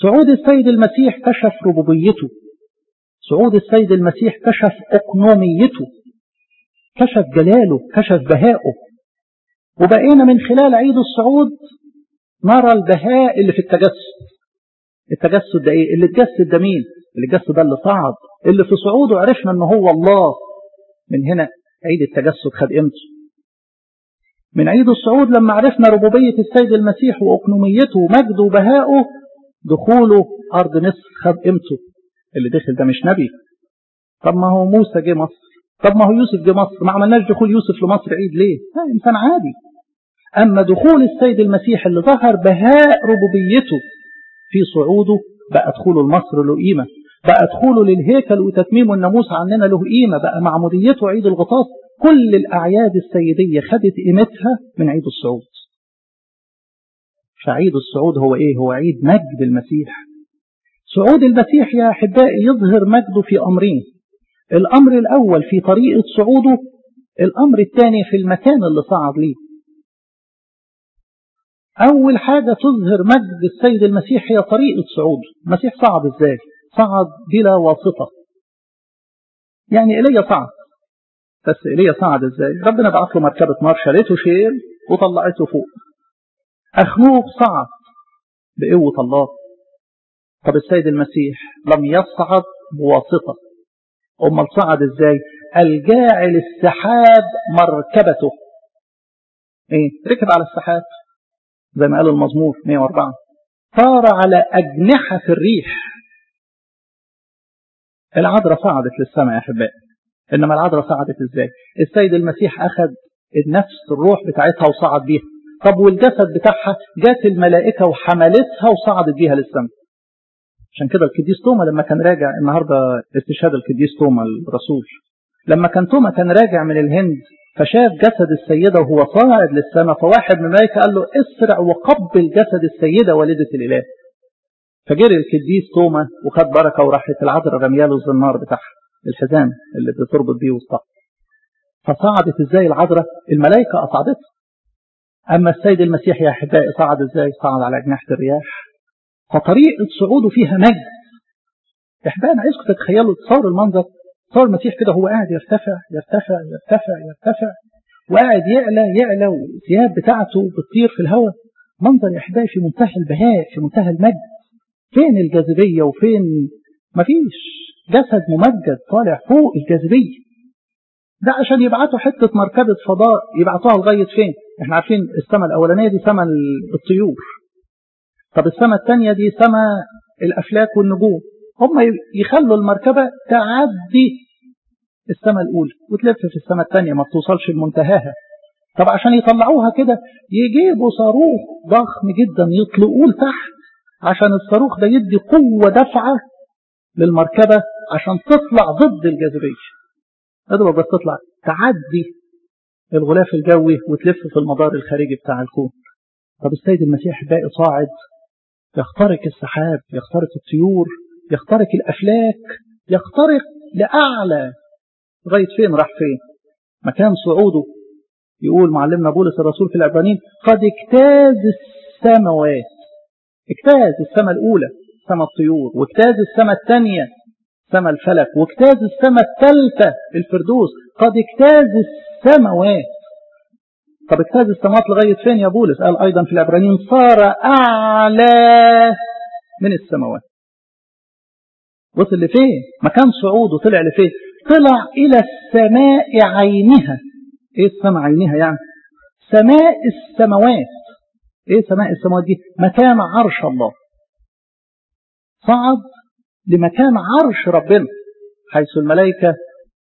صعود السيد المسيح كشف ربوبيته صعود السيد المسيح كشف أقنوميته كشف جلاله كشف بهائه وبقينا من خلال عيد الصعود نرى البهاء اللي في التجسد التجسد ده ايه اللي اتجسد ده مين اللي اتجسد ده اللي صعد اللي في صعوده عرفنا ان هو الله من هنا عيد التجسد خد قيمته من عيد الصعود لما عرفنا ربوبية السيد المسيح وأقنوميته ومجده وبهائه دخوله أرض مصر خد قيمته اللي دخل ده مش نبي طب ما هو موسى جه مصر طب ما هو يوسف جه مصر ما عملناش دخول يوسف لمصر عيد ليه لا إنسان عادي أما دخول السيد المسيح اللي ظهر بهاء ربوبيته في صعوده بقى دخوله لمصر له قيمة بقى دخوله للهيكل وتتميم الناموس عننا له قيمة بقى معموديته عيد الغطاس كل الأعياد السيدية خدت قيمتها من عيد الصعود فعيد الصعود هو إيه هو عيد مجد المسيح صعود المسيح يا أحبائي يظهر مجده في أمرين الأمر الأول في طريقة صعوده الأمر الثاني في المكان اللي صعد ليه أول حاجة تظهر مجد السيد المسيح هي طريقة صعوده المسيح صعد إزاي صعد بلا واسطة يعني إيليا صعد بس إيليا صعد إزاي ربنا بعت له مركبة نار شالته شيل وطلعته فوق أخنوخ صعد بقوة الله طب السيد المسيح لم يصعد بواسطة أمال صعد إزاي الجاعل السحاب مركبته إيه ركب على السحاب زي ما قال المزمور 104 طار على أجنحة الريح العذراء صعدت للسماء يا أحبائي إنما العذراء صعدت إزاي السيد المسيح أخذ النفس الروح بتاعتها وصعد بيها طب والجسد بتاعها جات الملائكة وحملتها وصعدت بيها للسماء عشان كده القديس توما لما كان راجع النهارده استشهاد القديس توما الرسول لما كان توما كان راجع من الهند فشاف جسد السيدة وهو صاعد للسماء فواحد من الملائكة قال له اسرع وقبل جسد السيدة والدة الإله فجري القديس توما وخد بركة وراحت العذراء رمياله الزنار بتاعها الحزام اللي بتربط بيه وسطها فصعدت ازاي العذراء الملائكة أصعدتها أما السيد المسيح يا أحبائي صعد ازاي صعد على أجنحة الرياح فطريقة صعوده فيها مجد يا أحبائي أنا عايزكم تتخيلوا تصور المنظر تصور المسيح كده هو قاعد يرتفع يرتفع يرتفع يرتفع وقاعد يعلى يعلى والثياب بتاعته بتطير في الهواء منظر يا أحبائي في منتهى البهاء في منتهى المجد فين الجاذبية وفين مفيش جسد ممجد طالع فوق الجاذبية ده عشان يبعتوا حتة مركبة فضاء يبعتوها لغاية فين احنا عارفين السماء الأولانية دي سماء الطيور طب السماء الثانية دي سماء الأفلاك والنجوم هم يخلوا المركبة تعدي السماء الأولى وتلف في السماء الثانية ما بتوصلش لمنتهاها طب عشان يطلعوها كده يجيبوا صاروخ ضخم جدا يطلقوه لتحت عشان الصاروخ ده يدي قوة دفعة للمركبة عشان تطلع ضد الجاذبية اضرب بس تطلع تعدي الغلاف الجوي وتلف في المدار الخارجي بتاع الكون طب السيد المسيح باقي صاعد يخترق السحاب يخترق الطيور يخترق الأفلاك يخترق لأعلى لغاية فين راح فين مكان صعوده يقول معلمنا بولس الرسول في العبرانيين قد اجتاز السماوات اجتاز السماء الأولى سماء الطيور واجتاز السماء الثانية سماء الفلك واجتاز السماء الثالثة الفردوس قد اجتاز السماوات طب اجتاز السماوات لغاية فين يا بولس قال أيضا في العبرانيين صار أعلى من السماوات وصل لفين مكان صعوده طلع لفين طلع إلى السماء عينها إيه السماء عينها يعني سماء السماوات إيه سماء السماوات دي مكان عرش الله صعد لمكان عرش ربنا حيث الملائكة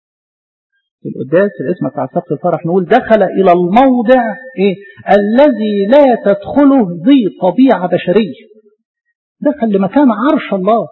في القداس الاسم بتاع سبت الفرح نقول دخل إلى الموضع إيه؟ الذي لا تدخله ذي طبيعة بشرية دخل لمكان عرش الله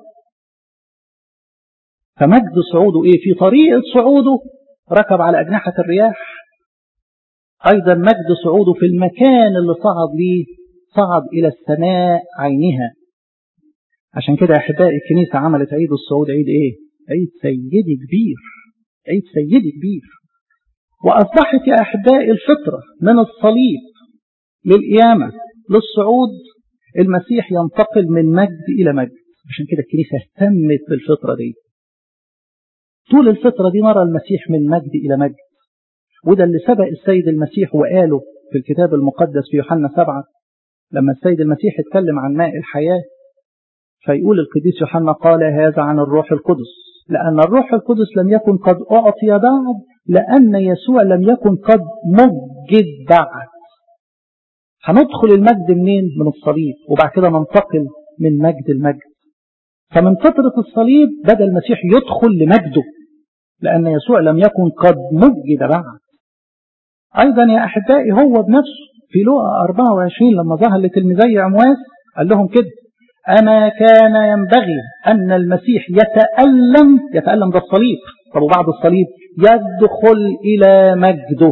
فمجد صعوده إيه في طريقة صعوده ركب على أجنحة الرياح أيضا مجد صعوده في المكان اللي صعد ليه صعد إلى السماء عينها عشان كده أحبائي الكنيسة عملت عيد الصعود عيد إيه عيد سيدي كبير عيد سيدي كبير وأصبحت يا أحبائي الفطرة من الصليب للقيامة للصعود المسيح ينتقل من مجد إلى مجد عشان كده الكنيسة اهتمت بالفطرة دي طول الفترة دي نرى المسيح من مجد إلى مجد وده اللي سبق السيد المسيح وقاله في الكتاب المقدس في يوحنا سبعة لما السيد المسيح اتكلم عن ماء الحياة فيقول القديس يوحنا قال هذا عن الروح القدس لأن الروح القدس لم يكن قد أعطي بعد لأن يسوع لم يكن قد مجد بعد هندخل المجد منين من الصليب وبعد كده ننتقل من مجد المجد فمن فترة الصليب بدأ المسيح يدخل لمجده لأن يسوع لم يكن قد مجد بعد أيضا يا أحبائي هو بنفسه في لوقا 24 لما ظهر لتلميذي عمواس قال لهم كده أما كان ينبغي أن المسيح يتألم يتألم ده الصليب طب وبعد الصليب يدخل إلى مجده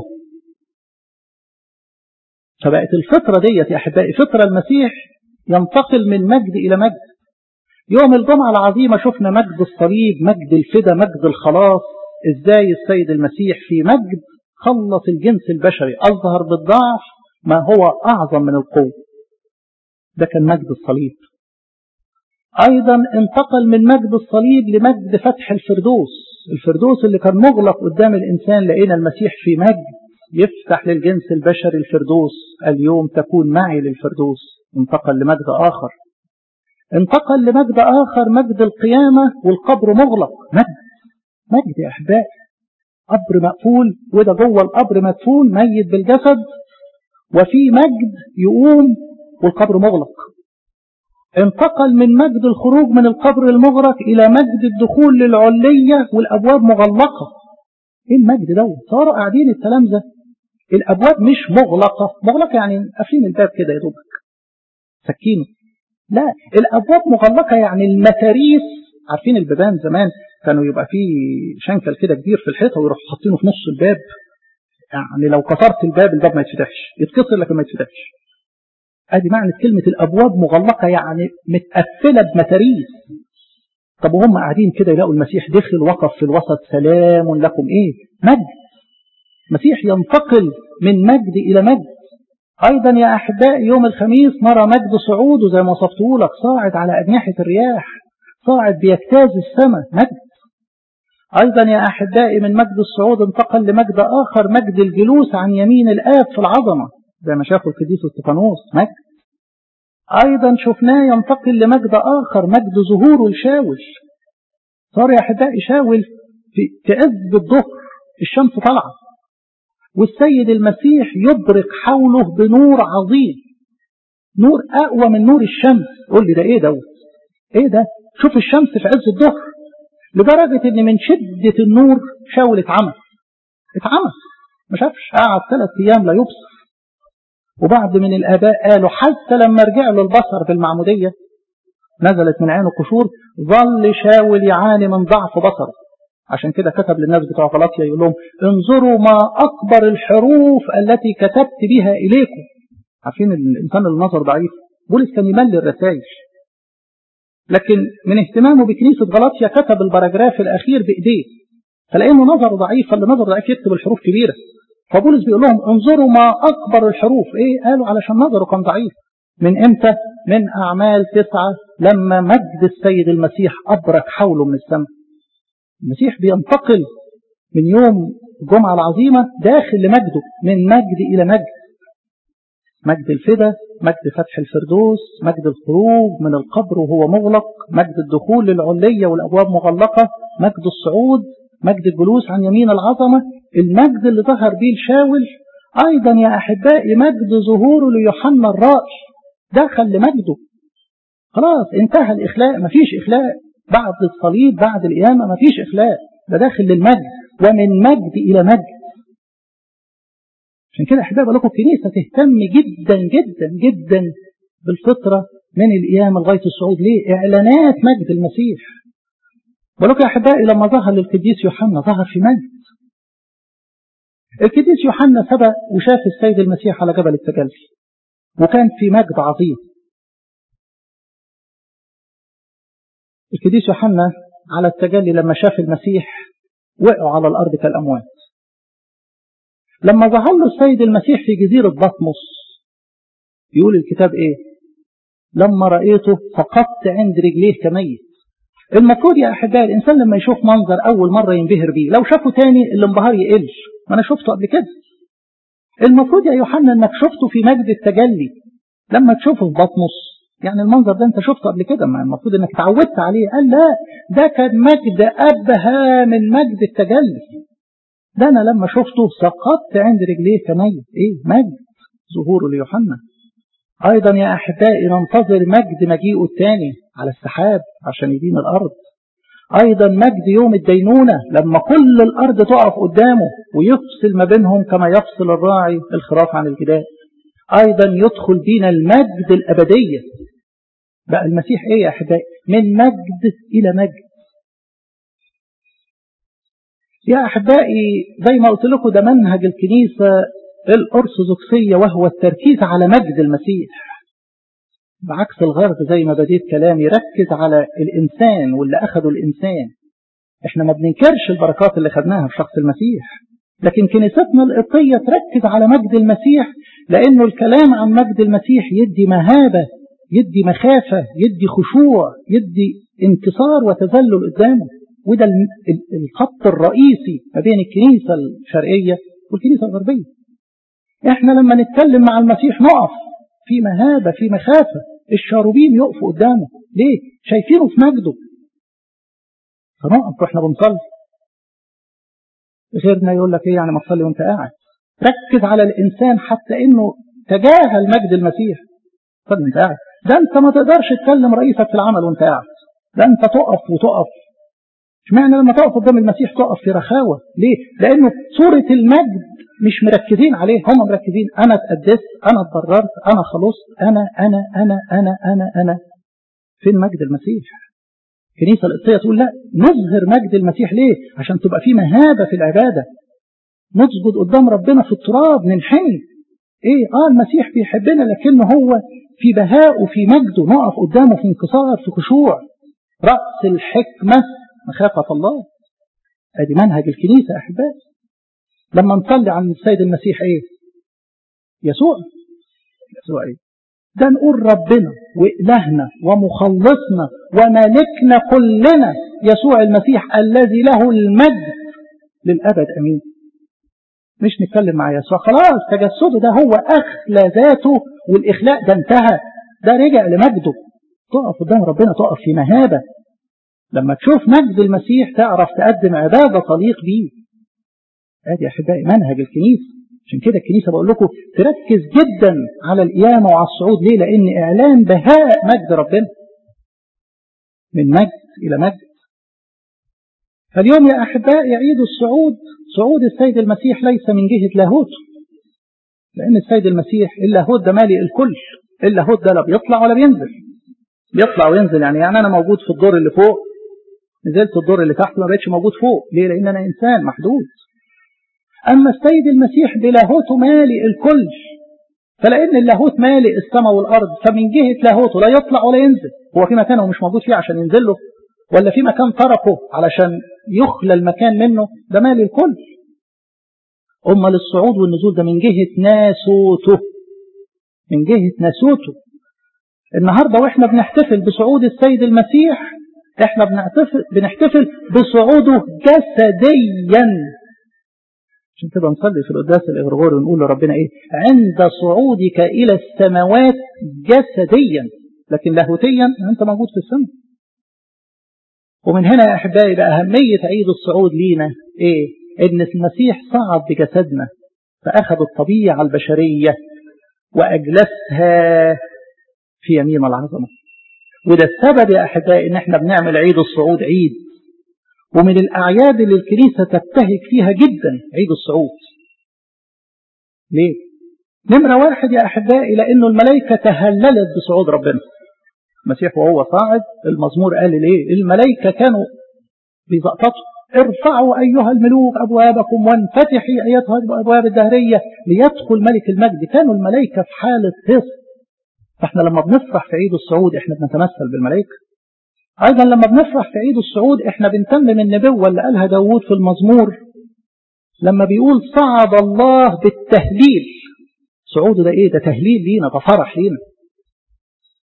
فبقت الفترة ديت يا أحبائي فترة المسيح ينتقل من مجد إلى مجد يوم الجمعة العظيمة شفنا مجد الصليب مجد الفدا مجد الخلاص ازاي السيد المسيح في مجد خلص الجنس البشري أظهر بالضعف ما هو أعظم من القوة ده كان مجد الصليب أيضا انتقل من مجد الصليب لمجد فتح الفردوس الفردوس اللي كان مغلق قدام الإنسان لقينا المسيح في مجد يفتح للجنس البشري الفردوس اليوم تكون معي للفردوس انتقل لمجد آخر انتقل لمجد آخر مجد القيامة والقبر مغلق مجد مجد يا أحبائي قبر مقفول وده جوه القبر مدفون ميت بالجسد وفي مجد يقوم والقبر مغلق انتقل من مجد الخروج من القبر المغرق إلى مجد الدخول للعلية والأبواب مغلقة إيه المجد دوت صاروا قاعدين التلامذة الأبواب مش مغلقة مغلقة يعني قافلين الباب كده يا دوبك سكينه لا الأبواب مغلقة يعني المتاريس عارفين البيبان زمان كانوا يبقى فيه شنكل كده كبير في الحيطة ويروحوا حاطينه في نص الباب يعني لو كسرت الباب الباب ما يتفتحش يتكسر لكن ما يتفتحش ادي معنى كلمة الابواب مغلقة يعني متقفلة بمتاريس طب وهم قاعدين كده يلاقوا المسيح دخل وقف في الوسط سلام لكم ايه مجد المسيح ينتقل من مجد الى مجد ايضا يا احبائي يوم الخميس نرى مجد صعوده زي ما وصفته لك صاعد على اجنحة الرياح صاعد بيجتاز السماء مجد أيضا يا أحبائي من مجد الصعود انتقل لمجد آخر مجد الجلوس عن يمين الآب في العظمة زي ما شافوا القديس استفانوس مجد أيضا شفناه ينتقل لمجد آخر مجد ظهوره لشاول صار يا أحبائي شاول في عز الظهر الشمس طالعة والسيد المسيح يبرق حوله بنور عظيم نور أقوى من نور الشمس قول لي ده إيه دوت إيه ده شوف الشمس في عز الظهر لدرجة ان من شدة النور شاول اتعمى اتعمى ما شافش قعد ثلاث ايام لا يبصر وبعض من الاباء قالوا حتى لما رجع له البصر بالمعمودية نزلت من عينه قشور ظل شاول يعاني من ضعف بصره عشان كده كتب للناس بتوع غلاطيا يقول لهم انظروا ما اكبر الحروف التي كتبت بها اليكم عارفين الانسان اللي نظر ضعيف بولس كان يملي الرسائل لكن من اهتمامه بكنيسة غلاطيا كتب الباراجراف الأخير بإيديه فلأنه نظر ضعيف فاللي نظر ضعيف يكتب الحروف كبيرة فبولس بيقول لهم انظروا ما أكبر الحروف إيه قالوا علشان نظره كان ضعيف من إمتى من أعمال تسعة لما مجد السيد المسيح أبرك حوله من السماء المسيح بينتقل من يوم الجمعة العظيمة داخل لمجده من مجد إلى مجد مجد الفدا مجد فتح الفردوس مجد الخروج من القبر وهو مغلق مجد الدخول للعلية والأبواب مغلقة مجد الصعود مجد الجلوس عن يمين العظمة المجد اللي ظهر به الشاول أيضا يا أحبائي مجد ظهوره ليوحنا الرائي دخل لمجده خلاص انتهى الإخلاء مفيش إخلاء بعد الصليب بعد القيامة مفيش إخلاء ده داخل للمجد ومن مجد إلى مجد عشان كده أحباب لكم الكنيسة تهتم جدا جدا جدا بالفطرة من القيامة لغاية الصعود ليه؟ إعلانات مجد المسيح ولكم يا أحبائي لما ظهر للقديس يوحنا ظهر في مجد القديس يوحنا سبق وشاف السيد المسيح على جبل التجلي وكان في مجد عظيم القديس يوحنا على التجلي لما شاف المسيح وقعوا على الأرض كالأموات لما ظهر له السيد المسيح في جزيرة بطمس يقول الكتاب ايه لما رأيته سقطت عند رجليه كميت المفروض يا أحبائي الإنسان لما يشوف منظر أول مرة ينبهر بيه لو شافه تاني الانبهار يقل ما أنا شفته قبل كده المفروض يا يوحنا أنك شفته في مجد التجلي لما تشوفه في بطمس يعني المنظر ده أنت شفته قبل كده ما المفروض أنك تعودت عليه قال لا ده كان مجد أبهى من مجد التجلي ده أنا لما شفته سقطت عند رجليه كميت إيه مجد ظهوره ليوحنا أيضا يا أحبائي ننتظر مجد مجيئه الثاني على السحاب عشان يدين الأرض أيضا مجد يوم الدينونة لما كل الأرض تقف قدامه ويفصل ما بينهم كما يفصل الراعي الخراف عن الجدال أيضا يدخل بينا المجد الأبدية بقى المسيح إيه يا أحبائي من مجد إلى مجد يا أحبائي زي ما قلت لكم ده منهج الكنيسة الأرثوذكسية وهو التركيز على مجد المسيح بعكس الغرب زي ما بديت كلامي ركز على الإنسان واللي أخذوا الإنسان إحنا ما بننكرش البركات اللي خدناها في شخص المسيح لكن كنيستنا القبطية تركز على مجد المسيح لأنه الكلام عن مجد المسيح يدي مهابة يدي مخافة يدي خشوع يدي انتصار وتذلل قدامه وده الخط الرئيسي ما بين الكنيسة الشرقية والكنيسة الغربية احنا لما نتكلم مع المسيح نقف في مهابة في مخافة الشاروبين يقفوا قدامه ليه شايفينه في مجده فنقف واحنا بنصلي غيرنا يقول لك ايه يعني ما تصلي وانت قاعد ركز على الانسان حتى انه تجاهل مجد المسيح صلي وانت قاعد ده انت ما تقدرش تكلم رئيسك في العمل وانت قاعد ده انت تقف وتقف اشمعنى لما تقف قدام المسيح تقف في رخاوة ليه لانه صورة المجد مش مركزين عليه هم مركزين انا اتقدست انا اتضررت انا خلصت انا انا انا انا انا انا فين مجد المسيح الكنيسة القبطية تقول لا نظهر مجد المسيح ليه عشان تبقى في مهابة في العبادة نسجد قدام ربنا في التراب ننحني ايه اه المسيح بيحبنا لكنه هو في بهاء وفي مجده نقف قدامه في انكسار في خشوع رأس الحكمة مخافة الله ادي منهج الكنيسة احبائي لما نصلي عن السيد المسيح ايه يسوع يسوع ايه ده نقول ربنا وإلهنا ومخلصنا ومالكنا كلنا يسوع المسيح الذي له المجد للأبد أمين مش نتكلم مع يسوع خلاص تجسده ده هو أخلى ذاته والإخلاء ده انتهى ده رجع لمجده تقف قدام ربنا تقف في مهابة لما تشوف مجد المسيح تعرف تقدم عبادة طليق بيه ادي يا احبائي منهج الكنيسه عشان كده الكنيسه بقول لكم تركز جدا على القيامه وعلى الصعود ليه؟ لان اعلان بهاء مجد ربنا من مجد الى مجد فاليوم يا احبائي عيد الصعود صعود السيد المسيح ليس من جهه لاهوته لان السيد المسيح اللاهوت ده مالي الكل اللاهوت ده لا بيطلع ولا بينزل بيطلع وينزل يعني يعني انا موجود في الدور اللي فوق نزلت الدور اللي تحت ما بقتش موجود فوق ليه لان انا انسان محدود أما السيد المسيح بلاهوته مالئ الكل فلأن اللاهوت مالئ السماء والأرض فمن جهة لاهوته لا يطلع ولا ينزل هو في مكان هو مش موجود فيه عشان ينزل له ولا في مكان تركه علشان يخلى المكان منه ده مالي الكل أما للصعود والنزول ده من جهة ناسوته من جهة ناسوته النهاردة وإحنا بنحتفل بصعود السيد المسيح إحنا بنحتفل, بنحتفل بصعوده جسديا عشان كده نصلي في القداس الإغرغوري ونقول لربنا إيه عند صعودك إلى السماوات جسديا لكن لاهوتيا أنت موجود في السماء ومن هنا يا أحبائي بقى أهمية عيد الصعود لينا إيه إن المسيح صعد بجسدنا فأخذ الطبيعة البشرية وأجلسها في يمين العظمة وده السبب يا أحبائي إن إحنا بنعمل عيد الصعود عيد ومن الأعياد اللي الكنيسة تبتهج فيها جدا عيد الصعود ليه؟ نمرة واحد يا أحبائي لأنه الملائكة تهللت بصعود ربنا المسيح وهو صاعد المزمور قال ليه الملائكة كانوا بزقطته ارفعوا أيها الملوك أبوابكم وانفتحي أيتها الأبواب الدهرية ليدخل ملك المجد كانوا الملائكة في حالة هص فاحنا لما بنفرح في عيد الصعود احنا بنتمثل بالملائكة أيضا لما بنفرح في عيد الصعود احنا بنتمم النبوة اللي قالها داوود في المزمور لما بيقول صعد الله بالتهليل صعوده ده ايه ده تهليل لينا ده فرح لينا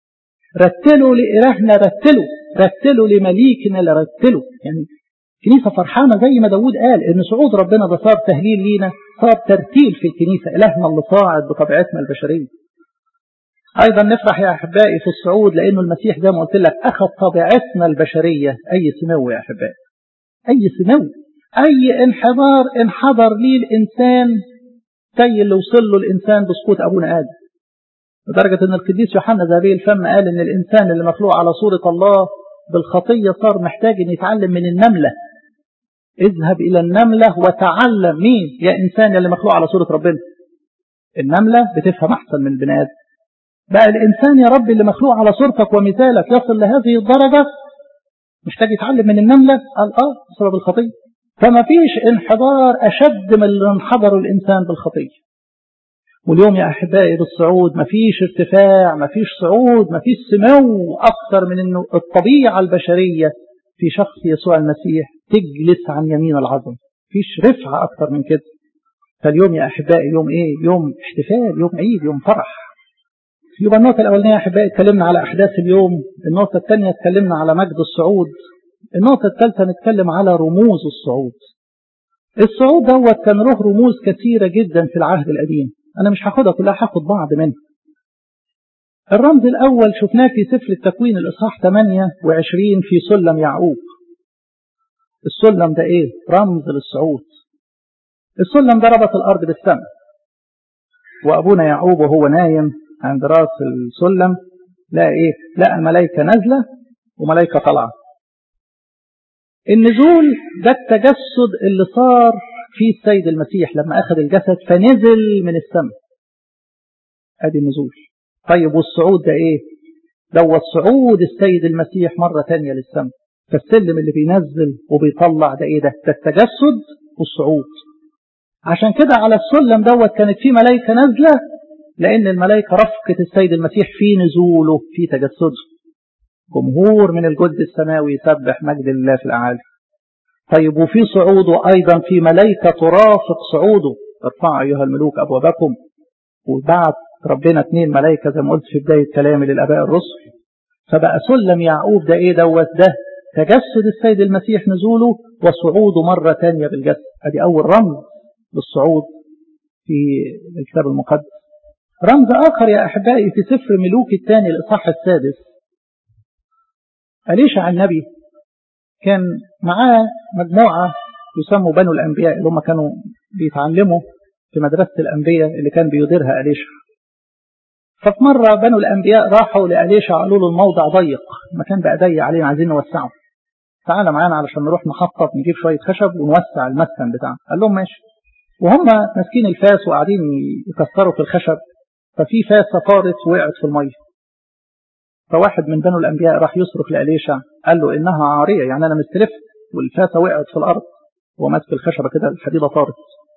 رتلوا لإلهنا رتلوا رتلوا لمليكنا لرتلوا يعني كنيسة فرحانة زي ما داود قال إن صعود ربنا ده صار تهليل لينا صار ترتيل في الكنيسة إلهنا اللي صاعد بطبيعتنا البشرية أيضا نفرح يا أحبائي في الصعود لأنه المسيح زي ما قلت لك أخذ طبيعتنا البشرية أي سمو يا أحبائي أي سمو أي انحدار انحدر ليه الإنسان زي اللي وصل له الإنسان بسقوط أبونا آدم لدرجة أن القديس يوحنا ذهبي الفم قال أن الإنسان اللي مخلوق على صورة الله بالخطية صار محتاج أن يتعلم من النملة اذهب إلى النملة وتعلم مين يا إنسان اللي مخلوق على صورة ربنا النملة بتفهم أحسن من البني آدم بقى الإنسان يا رب اللي مخلوق على صورتك ومثالك يصل لهذه الدرجة محتاج يتعلم من النملة قال آه بسبب الخطية فما فيش انحدار أشد من اللي انحدر الإنسان بالخطية واليوم يا أحبائي بالصعود ما فيش ارتفاع ما فيش صعود ما فيش سمو أكثر من أنه الطبيعة البشرية في شخص يسوع المسيح تجلس عن يمين العظم فيش رفعة أكثر من كده فاليوم يا أحبائي يوم إيه يوم احتفال يوم عيد يوم فرح يبقى النقطة الأولانية يا أحبائي اتكلمنا على أحداث اليوم النقطة الثانية اتكلمنا على مجد الصعود النقطة الثالثة نتكلم على رموز الصعود الصعود دوت كان له رموز كثيرة جدا في العهد القديم أنا مش هاخدها كلها هاخد بعض منها الرمز الأول شفناه في سفر التكوين الإصحاح 28 في سلم يعقوب السلم ده إيه؟ رمز للصعود السلم ده ربط الأرض بالسماء وأبونا يعقوب وهو نايم عند راس السلم لقى إيه؟ لقى الملائكة نازلة وملائكة طالعة النزول ده التجسد اللي صار في السيد المسيح لما أخذ الجسد فنزل من السماء ادي النزول طيب والصعود ده ايه دوت صعود السيد المسيح مرة تانية للسماء فالسلم اللي بينزل وبيطلع ده ايه ده ده التجسد والصعود عشان كده على السلم دوت كانت في ملائكة نازلة لأن الملائكة رفقة السيد المسيح في نزوله في تجسده جمهور من الجد السماوي يسبح مجد الله في الأعالي طيب وفي صعوده أيضا في ملائكة ترافق صعوده ارفعوا أيها الملوك أبوابكم وبعت ربنا اثنين ملائكة زي ما قلت في بداية كلامي للآباء الرسل فبقى سلم يعقوب ده إيه دوت ده تجسد السيد المسيح نزوله وصعوده مرة تانية بالجسد ادي أول رمز للصعود في الكتاب المقدس رمز آخر يا أحبائي في سفر ملوك الثاني الإصحاح السادس أليشع النبي كان معاه مجموعة يسموا بنو الأنبياء اللي هم كانوا بيتعلموا في مدرسة الأنبياء اللي كان بيديرها أليشع ففي مرة بنو الأنبياء راحوا لأليشع قالوا له الموضع ضيق المكان بقى ضيق علينا عايزين نوسعه تعالى معانا علشان نروح نحطط نجيب شوية خشب ونوسع المسكن بتاعنا قال لهم ماشي وهم ماسكين الفاس وقاعدين يكسروا في الخشب ففي فاسة طارت وقعت في المية فواحد من بنو الأنبياء راح يصرخ لأليشع قال له إنها عارية يعني أنا مستلف والفاسة وقعت في الأرض وماسك الخشبة كده الحديدة طارت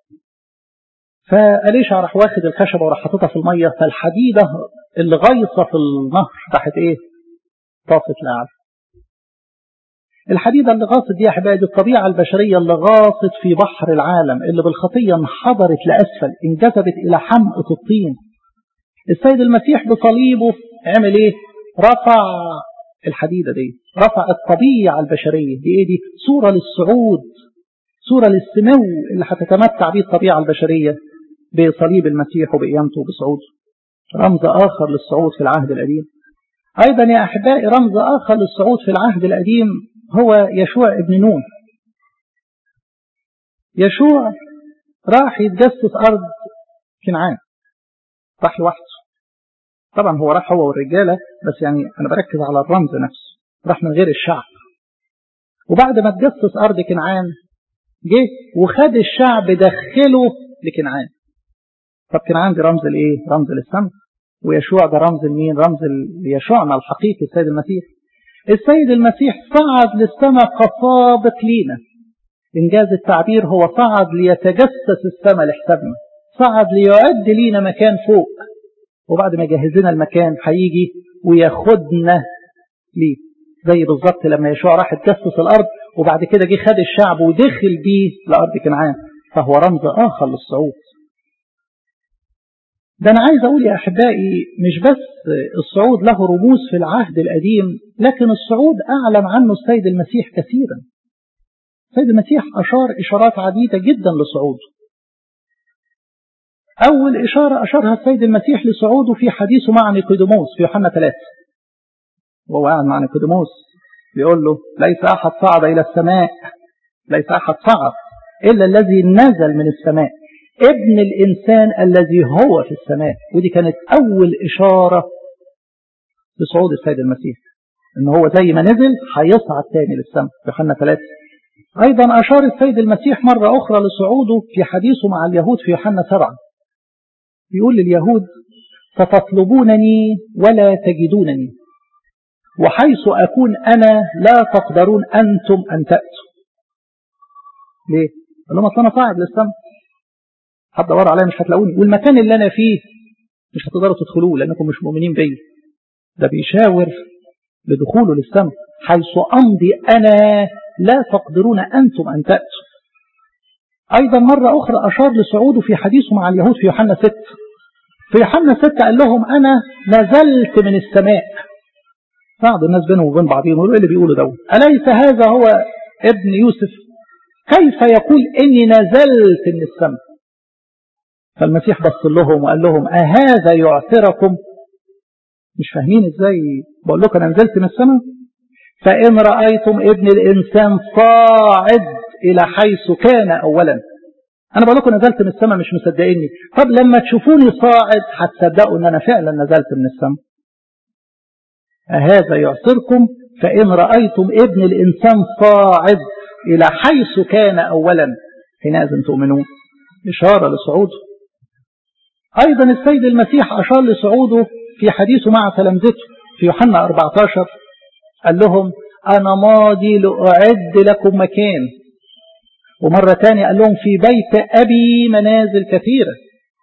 فأليشع راح واخد الخشبة وراح حاططها في المية فالحديدة اللي غايصة في النهر راحت إيه؟ طافت لأعلى الحديدة اللي غاصت دي يا أحبائي الطبيعة البشرية اللي غاصت في بحر العالم اللي بالخطية انحدرت لأسفل انجذبت إلى حمقة الطين السيد المسيح بصليبه عمل إيه؟ رفع الحديدة دي رفع الطبيعة البشرية دي إيه دي؟ صورة للصعود صورة للسمو اللي هتتمتع به الطبيعة البشرية بصليب المسيح وبقيامته وبصعوده رمز آخر للصعود في العهد القديم أيضا يا أحبائي رمز آخر للصعود في العهد القديم هو يشوع ابن نون يشوع راح يتجسس أرض كنعان راح لوحده طبعا هو راح هو والرجالة بس يعني أنا بركز على الرمز نفسه راح من غير الشعب وبعد ما تجسس أرض كنعان جه وخد الشعب دخله لكنعان طب كنعان دي رمز الايه رمز للسماء ويشوع ده رمز لمين رمز ليشوعنا الحقيقي السيد المسيح السيد المسيح صعد للسماء كسابق لينا إنجاز التعبير هو صعد ليتجسس السماء لحسابنا صعد ليعد لينا مكان فوق وبعد ما يجهز لنا المكان هيجي وياخدنا ليه زي بالظبط لما يشوع راح تجسس الأرض وبعد كده جه خد الشعب ودخل بيه لأرض كنعان فهو رمز آخر للصعود ده أنا عايز أقول يا أحبائي مش بس الصعود له رموز في العهد القديم لكن الصعود أعلن عنه السيد المسيح كثيرا السيد المسيح أشار إشارات عديدة جدا لصعوده أول إشارة أشارها السيد المسيح لصعوده في حديثه مع نيقوديموس في يوحنا 3 وهو قاعد مع نيقوديموس بيقول له ليس أحد صعد إلى السماء ليس أحد صعد إلا الذي نزل من السماء ابن الإنسان الذي هو في السماء ودي كانت أول إشارة لصعود السيد المسيح إن هو زي ما نزل هيصعد تاني للسماء يوحنا 3 أيضا أشار السيد المسيح مرة أخرى لصعوده في حديثه مع اليهود في يوحنا 7 يقول لليهود ستطلبونني ولا تجدونني وحيث أكون أنا لا تقدرون أنتم أن تأتوا ليه؟ قال لهم أصل أنا صاعد للسماء هتدوروا عليا مش هتلاقوني والمكان اللي أنا فيه مش هتقدروا تدخلوه لأنكم مش مؤمنين بي ده بيشاور لدخوله للسماء حيث أمضي أنا لا تقدرون أنتم أن تأتوا أيضا مرة أخرى أشار لصعوده في حديثه مع اليهود في يوحنا 6 في يوحنا 6 قال لهم أنا نزلت من السماء بعض الناس بينهم وبين بعضهم يقولوا إيه اللي بيقولوا دوت أليس هذا هو ابن يوسف كيف يقول إني نزلت من السماء فالمسيح بص لهم وقال لهم أهذا يعثركم مش فاهمين ازاي بقول لكم انا نزلت من السماء فإن رأيتم ابن الإنسان صاعد إلى حيث كان أولا أنا بقول لكم نزلت من السماء مش مصدقيني طب لما تشوفوني صاعد هتصدقوا أن أنا فعلا نزلت من السماء أهذا يعصركم فإن رأيتم ابن الإنسان صاعد إلى حيث كان أولا حينئذ تؤمنون إشارة لصعوده أيضا السيد المسيح أشار لصعوده في حديثه مع تلامذته في يوحنا 14 قال لهم أنا ماضي لأعد لكم مكان ومرة تانية قال لهم في بيت أبي منازل كثيرة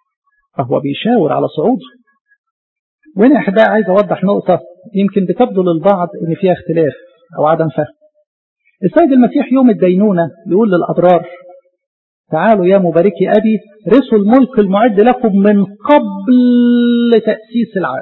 فهو بيشاور على صعوده وهنا أحباء عايز أوضح نقطة يمكن بتبدو للبعض إن فيها اختلاف أو عدم فهم السيد المسيح يوم الدينونة يقول للأبرار تعالوا يا مباركي أبي رثوا الملك المعد لكم من قبل تأسيس العالم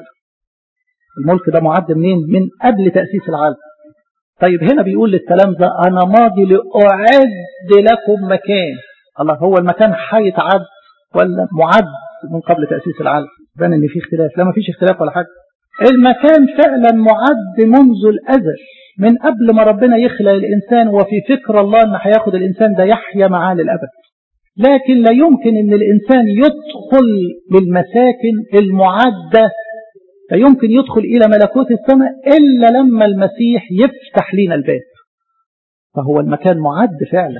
الملك ده معد منين من قبل تأسيس العالم طيب هنا بيقول للتلامذة أنا ماضي لأعد لكم مكان الله هو المكان هيتعد ولا معد من قبل تأسيس العالم بان ان في اختلاف لا ما فيش اختلاف ولا حاجة المكان فعلا معد منذ الأزل من قبل ما ربنا يخلق الإنسان وفي فكر الله أن هياخد الإنسان ده يحيا معاه للأبد لكن لا يمكن أن الإنسان يدخل للمساكن المعدة لا يمكن يدخل إلى ملكوت السماء إلا لما المسيح يفتح لنا الباب فهو المكان معد فعلا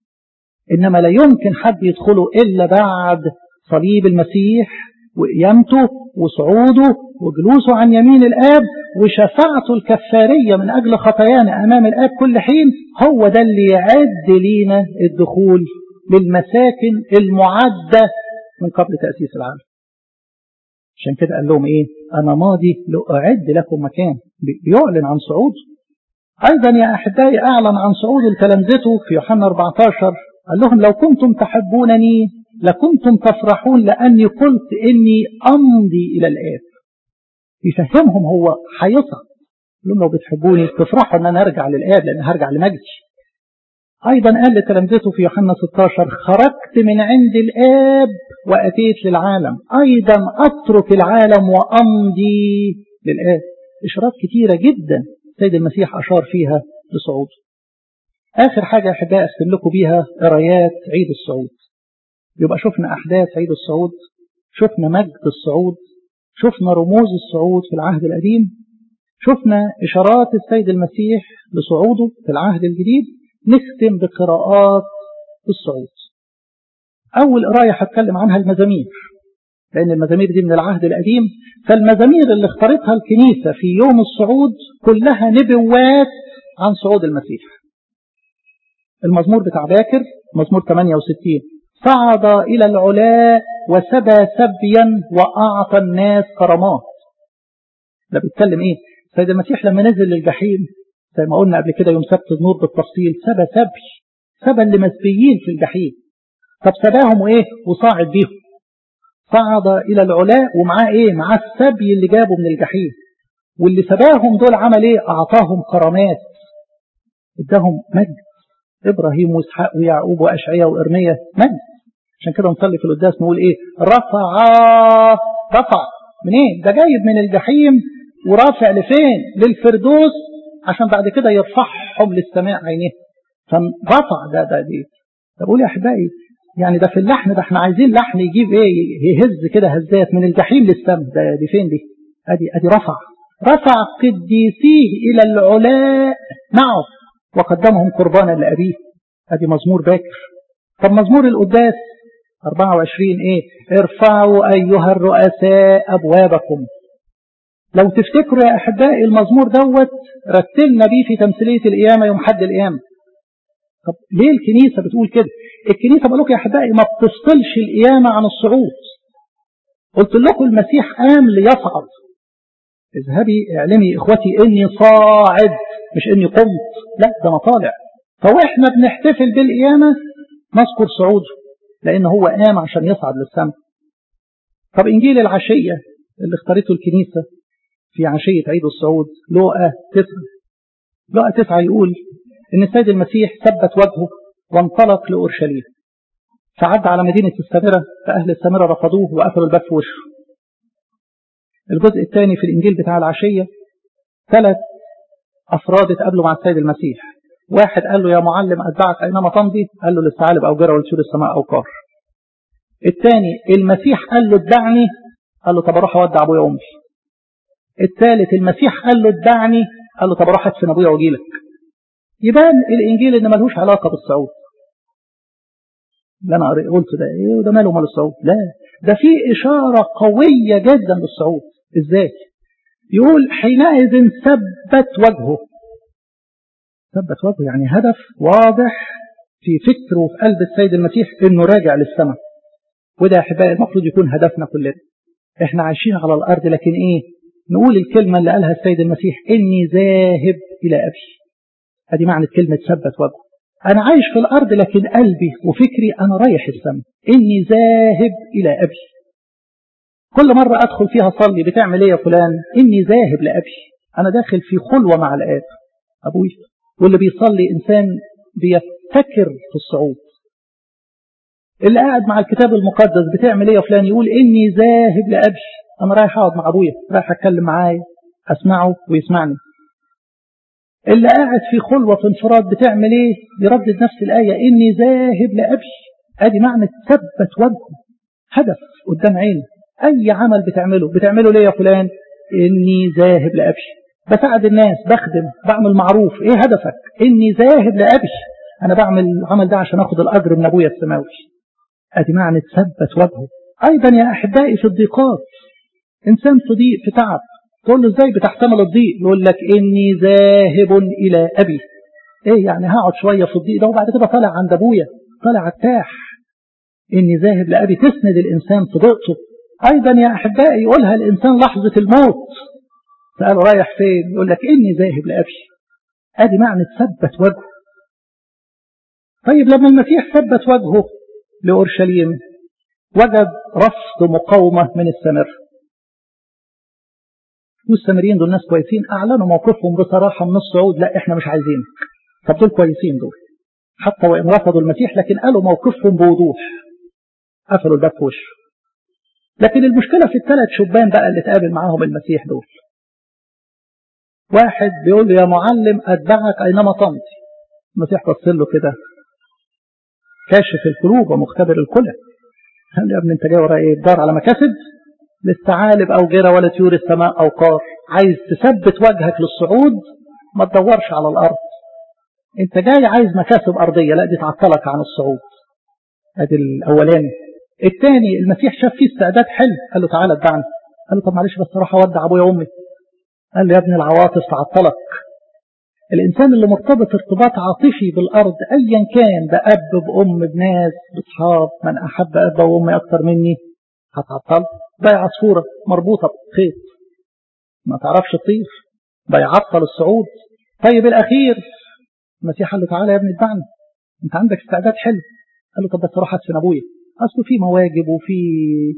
إنما لا يمكن حد يدخله إلا بعد صليب المسيح وقيامته وصعوده وجلوسه عن يمين الآب وشفاعته الكفارية من أجل خطايانا أمام الآب كل حين هو ده اللي يعد لينا الدخول للمساكن المعدة من قبل تأسيس العالم عشان كده قال لهم إيه أنا ماضي لأعد لكم مكان بيعلن عن صعود أيضا يا أحبائي أعلن عن صعود لتلامذته في يوحنا 14 قال لهم لو كنتم تحبونني لكنتم تفرحون لأني قلت إني أمضي إلى الآب يفهمهم هو هيصعد لهم لو بتحبوني تفرحوا أن أنا أرجع للآب لأن هرجع لمجدي أيضا قال لتلامذته في يوحنا 16 خرجت من عند الآب وأتيت للعالم أيضا أترك العالم وأمضي للآب إشارات كتيرة جدا سيد المسيح أشار فيها لصعود آخر حاجة أحباء أختم لكم بيها قرايات عيد الصعود يبقى شفنا أحداث عيد الصعود شفنا مجد الصعود شفنا رموز الصعود في العهد القديم شفنا إشارات السيد المسيح لصعوده في العهد الجديد نختم بقراءات الصعود أول قراية هتكلم عنها المزامير لأن المزامير دي من العهد القديم فالمزامير اللي اختارتها الكنيسة في يوم الصعود كلها نبوات عن صعود المسيح المزمور بتاع باكر مزمور 68 صعد إلى العلاء وسبى سبيا وأعطى الناس كرامات ده بيتكلم إيه سيد المسيح لما نزل للجحيم زي ما قلنا قبل كده يوم سبت النور بالتفصيل سبى سبي سبى اللي مسبيين في الجحيم طب سباهم وإيه وصاعد بيهم صعد إلى العلاء ومعاه إيه معاه السبي اللي جابه من الجحيم واللي سباهم دول عمل إيه أعطاهم كرامات اداهم مجد إبراهيم وإسحاق ويعقوب وأشعياء وإرميا مجد عشان كده نصلي في القداس نقول إيه رفع رفع منين ده جايب من الجحيم ورافع لفين للفردوس عشان بعد كده يرفعهم للسماء عينيه فرفع ده ده دي طب قول يا احبائي يعني ده في اللحن ده احنا عايزين لحن يجيب ايه يهز كده هزات من الجحيم للسماء ده دي فين دي ادي ادي رفع رفع قديسيه الى العلاء معه وقدمهم قربانا لابيه ادي مزمور باكر طب مزمور القداس 24 ايه ارفعوا ايها الرؤساء ابوابكم لو تفتكروا يا احبائي المزمور دوت رتلنا بيه في تمثيليه القيامه يوم حد القيامه طب ليه الكنيسه بتقول كده الكنيسه بقول لكم يا احبائي ما بتفصلش القيامه عن الصعود قلت لكم المسيح قام ليصعد اذهبي اعلمي اخوتي اني صاعد مش اني قمت لا ده انا طالع فواحنا بنحتفل بالقيامه نذكر صعوده لان هو قام عشان يصعد للسماء طب انجيل العشيه اللي اختارته الكنيسه في عشيه عيد الصعود لوقا تسعه لوقا تسعه يقول ان السيد المسيح ثبت وجهه وانطلق لاورشليم فعد على مدينه السامره فاهل السامره رفضوه وقفلوا الباب في وشه الجزء الثاني في الانجيل بتاع العشيه ثلاث افراد اتقابلوا مع السيد المسيح واحد قال له يا معلم اتبعك اينما تمضي قال له للثعالب او جرى ولطيور السماء او قار الثاني المسيح قال له اتبعني قال له طب اروح اودع ابويا وامي الثالث المسيح قال له اتبعني قال له طب اروح ادفن ابويا واجي لك يبان الانجيل ان ملهوش علاقه بالصعود اللي انا قلت ده ايه وده ماله مال الصعود لا ده في اشاره قويه جدا بالصعود ازاي يقول حينئذ ثبت وجهه ثبت وجهه يعني هدف واضح في فكره وفي قلب السيد المسيح انه راجع للسماء وده يا احبائي المفروض يكون هدفنا كلنا احنا عايشين على الارض لكن ايه نقول الكلمه اللي قالها السيد المسيح اني ذاهب الى ابي ادي معنى كلمه ثبت وجهه انا عايش في الارض لكن قلبي وفكري انا رايح السماء اني ذاهب الى ابي كل مرة أدخل فيها أصلي بتعمل إيه يا فلان؟ إني ذاهب لأبي أنا داخل في خلوة مع الآب أبوي واللي بيصلي إنسان بيفتكر في الصعود اللي قاعد مع الكتاب المقدس بتعمل إيه يا فلان؟ يقول إني ذاهب لأبي أنا رايح أقعد مع أبويا رايح أتكلم معاه أسمعه ويسمعني اللي قاعد في خلوة في انفراد بتعمل إيه؟ يردد نفس الآية إني ذاهب لأبي أدي معنى ثبت وجهه هدف قدام عيني أي عمل بتعمله بتعمله ليه يا فلان إني ذاهب لأبي بساعد الناس بخدم بعمل معروف إيه هدفك إني ذاهب لأبي أنا بعمل العمل ده عشان أخد الأجر من أبويا السماوي أدي معنى تثبت وجهه أيضا يا أحبائي في الضيقات إنسان في ضيق في تعب تقول له إزاي بتحتمل الضيق يقول لك إني ذاهب إلى أبي إيه يعني هقعد شوية في الضيق ده وبعد كده طالع عند أبويا طالع ارتاح إني ذاهب لأبي تسند الإنسان في ضيقته أيضا يا أحبائي يقولها الإنسان لحظة الموت سأله رايح فين يقول لك إني ذاهب لأبي أدي معنى تثبت وجهه طيب لما المسيح ثبت وجهه لأورشليم وجد رفض مقاومة من السمر والسامريين دول ناس كويسين أعلنوا موقفهم بصراحة من الصعود لا إحنا مش عايزينك طب دول كويسين دول حتى وإن رفضوا المسيح لكن قالوا موقفهم بوضوح قفلوا الباب في وشه لكن المشكلة في الثلاث شبان بقى اللي اتقابل معاهم المسيح دول واحد بيقول له يا معلم أتبعك أينما تمضي المسيح بص له كده كاشف القلوب ومختبر الكلى قال يا ابني انت جاي ورا ايه تدور على مكاسب للثعالب او غيره ولا طيور السماء او قار عايز تثبت وجهك للصعود ما تدورش على الارض انت جاي عايز مكاسب ارضيه لا دي تعطلك عن الصعود ادي الاولاني الثاني المسيح شاف فيه استعداد حلو قال له تعالى اتبعني قال له طب معلش بس اروح اودع ابويا وامي قال له يا ابني العواطف تعطلك الانسان اللي مرتبط ارتباط عاطفي بالارض ايا كان باب بام بناس باصحاب من احب ابا وامي اكتر مني هتعطل ده عصفوره مربوطه بخيط ما تعرفش تطير ده يعطل الصعود طيب الاخير المسيح قال له تعالى يا ابني اتبعني انت عندك استعداد حلو قال له طب بس اروح ادفن ابويا اصله في مواجب وفي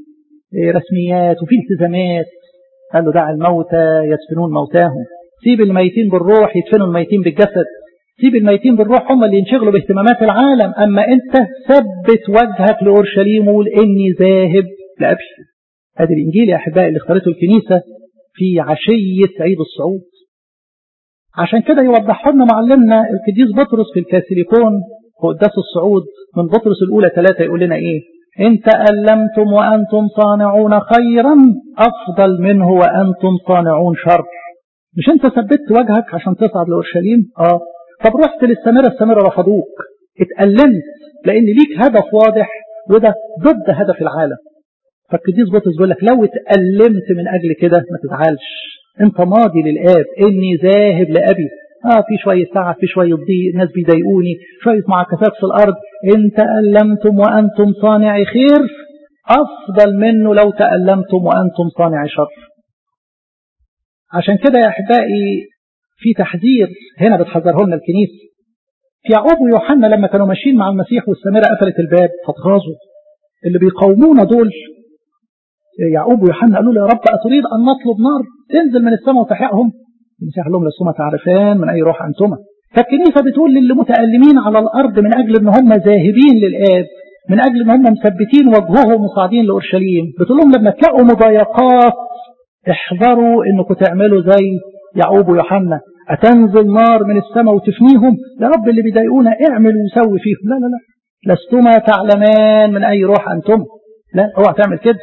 رسميات وفي التزامات قال له دع الموتى يدفنون موتاهم سيب الميتين بالروح يدفنوا الميتين بالجسد سيب الميتين بالروح هم اللي ينشغلوا باهتمامات العالم أما أنت ثبت وجهك لأورشليم وقول إني ذاهب لأبي هذا الإنجيل يا أحبائي اللي اختارته الكنيسة في عشية عيد الصعود عشان كده يوضح لنا معلمنا القديس بطرس في الكاثوليكون في قداس الصعود من بطرس الأولى ثلاثة يقول لنا إيه إن تألمتم وأنتم صانعون خيرا أفضل منه وأنتم صانعون شر مش أنت ثبت وجهك عشان تصعد لأورشليم آه طب رحت للسامرة السامرة رفضوك اتألمت لأن ليك هدف واضح وده ضد هدف العالم فالقديس بطرس بيقول لك لو اتألمت من أجل كده ما تزعلش انت ماضي للآب اني ذاهب لأبي اه في شوية تعب في شوية ضيق ناس بيضايقوني شوية معاكسات في الأرض إن تألمتم وأنتم صانعي خير أفضل منه لو تألمتم وأنتم صانعي شر عشان كده يا أحبائي في تحذير هنا بتحذره لنا الكنيسة في يعقوب ويوحنا لما كانوا ماشيين مع المسيح والسامرة قفلت الباب فاتغاظوا اللي بيقاومونا دول يعقوب ويوحنا قالوا له يا رب أتريد أن نطلب نار تنزل من السماء وتحرقهم المسيح قال لهم لستما تعرفان من أي روح أنتما فالكنيسة بتقول للي متألمين على الأرض من أجل أن هم ذاهبين للآب من أجل أن هم مثبتين وجههم وصاعدين لأورشليم بتقول لهم لما تلاقوا مضايقات احذروا أنكم تعملوا زي يعقوب ويوحنا أتنزل نار من السماء وتفنيهم يا رب اللي بيضايقونا اعمل وسوي فيهم لا لا لا لستما تعلمان من أي روح أنتم لا اوعى تعمل كده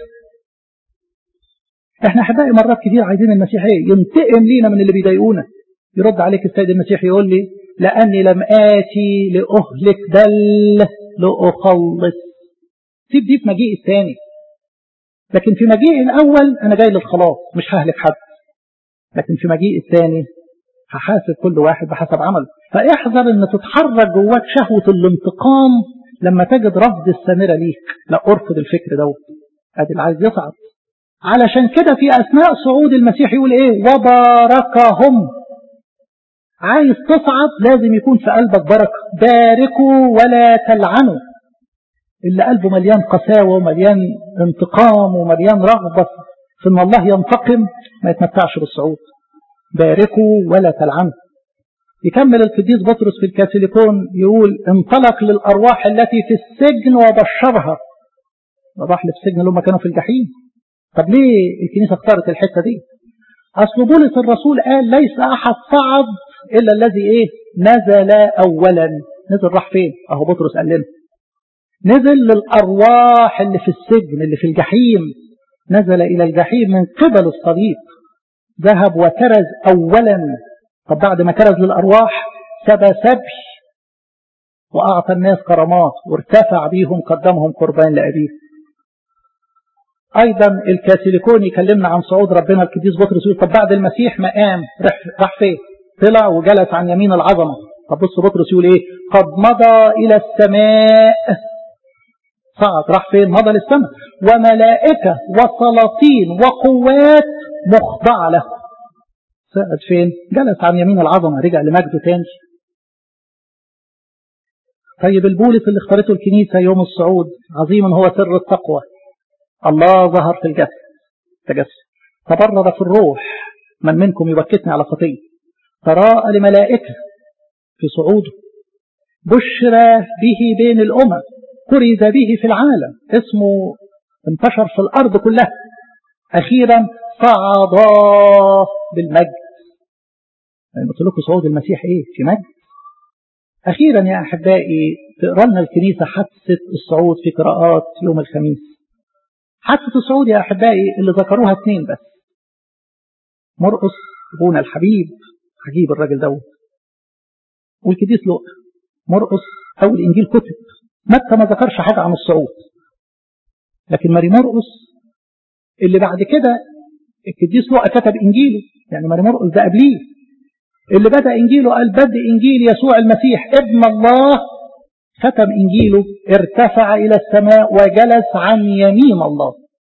احنا احبائي مرات كتير عايزين المسيح ايه ينتقم لينا من اللي بيضايقونا يرد عليك السيد المسيح يقول لي لأني لم آتي لأهلك بل لأخلص سيب دي في مجيء الثاني لكن في مجيء الأول أنا جاي للخلاص مش ههلك حد لكن في مجيء الثاني هحاسب كل واحد بحسب عمله فاحذر ان تتحرك جواك شهوة الانتقام لما تجد رفض السامرة ليك لا ارفض الفكر دوت ادي اللي عايز يصعد علشان كده في اثناء صعود المسيح يقول ايه وباركهم عايز تصعد لازم يكون في قلبك بركة باركوا ولا تلعنوا اللي قلبه مليان قساوة ومليان انتقام ومليان رغبة في ان الله ينتقم ما يتمتعش بالصعود باركوا ولا تلعنوا يكمل القديس بطرس في الكاثوليكون يقول انطلق للأرواح التي في السجن وبشرها الأرواح اللي في السجن اللي هم كانوا في الجحيم طب ليه الكنيسة اختارت الحتة دي أصل بولس الرسول قال ليس أحد صعد إلا الذي إيه نزل أولا نزل راح فين أهو بطرس قال لنا نزل للأرواح اللي في السجن اللي في الجحيم نزل إلى الجحيم من قبل الصليب ذهب وكرز أولا طب بعد ما كرز للأرواح سبى سبي وأعطى الناس كرامات وارتفع بيهم قدمهم قربان لأبيه أيضا الكاثوليكون يكلمنا عن صعود ربنا القديس بطرس يقول طب بعد المسيح ما قام راح فين طلع وجلس عن يمين العظمة طب بص بطرس يقول ايه قد مضى إلى السماء صعد راح فين مضى للسماء وملائكة وسلاطين وقوات مخضعة له صعد فين جلس عن يمين العظمة رجع لمجده تاني طيب البولس اللي اختارته الكنيسة يوم الصعود عظيما هو سر التقوى الله ظهر في الجسد تجسد تبرر في الروح من منكم يبكتني على خطية تراءى لملائكة في صعوده بشر به بين الأمم كرز به في العالم اسمه انتشر في الأرض كلها أخيرا صعد بالمجد يعني قلت لكم صعود المسيح ايه في مجد أخيرا يا أحبائي تقرا لنا الكنيسة حادثة الصعود في قراءات يوم الخميس حادثة الصعود يا أحبائي اللي ذكروها اثنين بس مرقس ابونا الحبيب عجيب الراجل دوت والكديس لؤى مرقس أو الإنجيل كتب متى ما ذكرش حاجة عن الصعود لكن ماري مرقس اللي بعد كده القديس لؤى كتب إنجيله يعني ماري مرقس ده قبليه اللي بدأ إنجيله قال بدء إنجيل يسوع المسيح ابن الله ختم إنجيله ارتفع إلى السماء وجلس عن يمين الله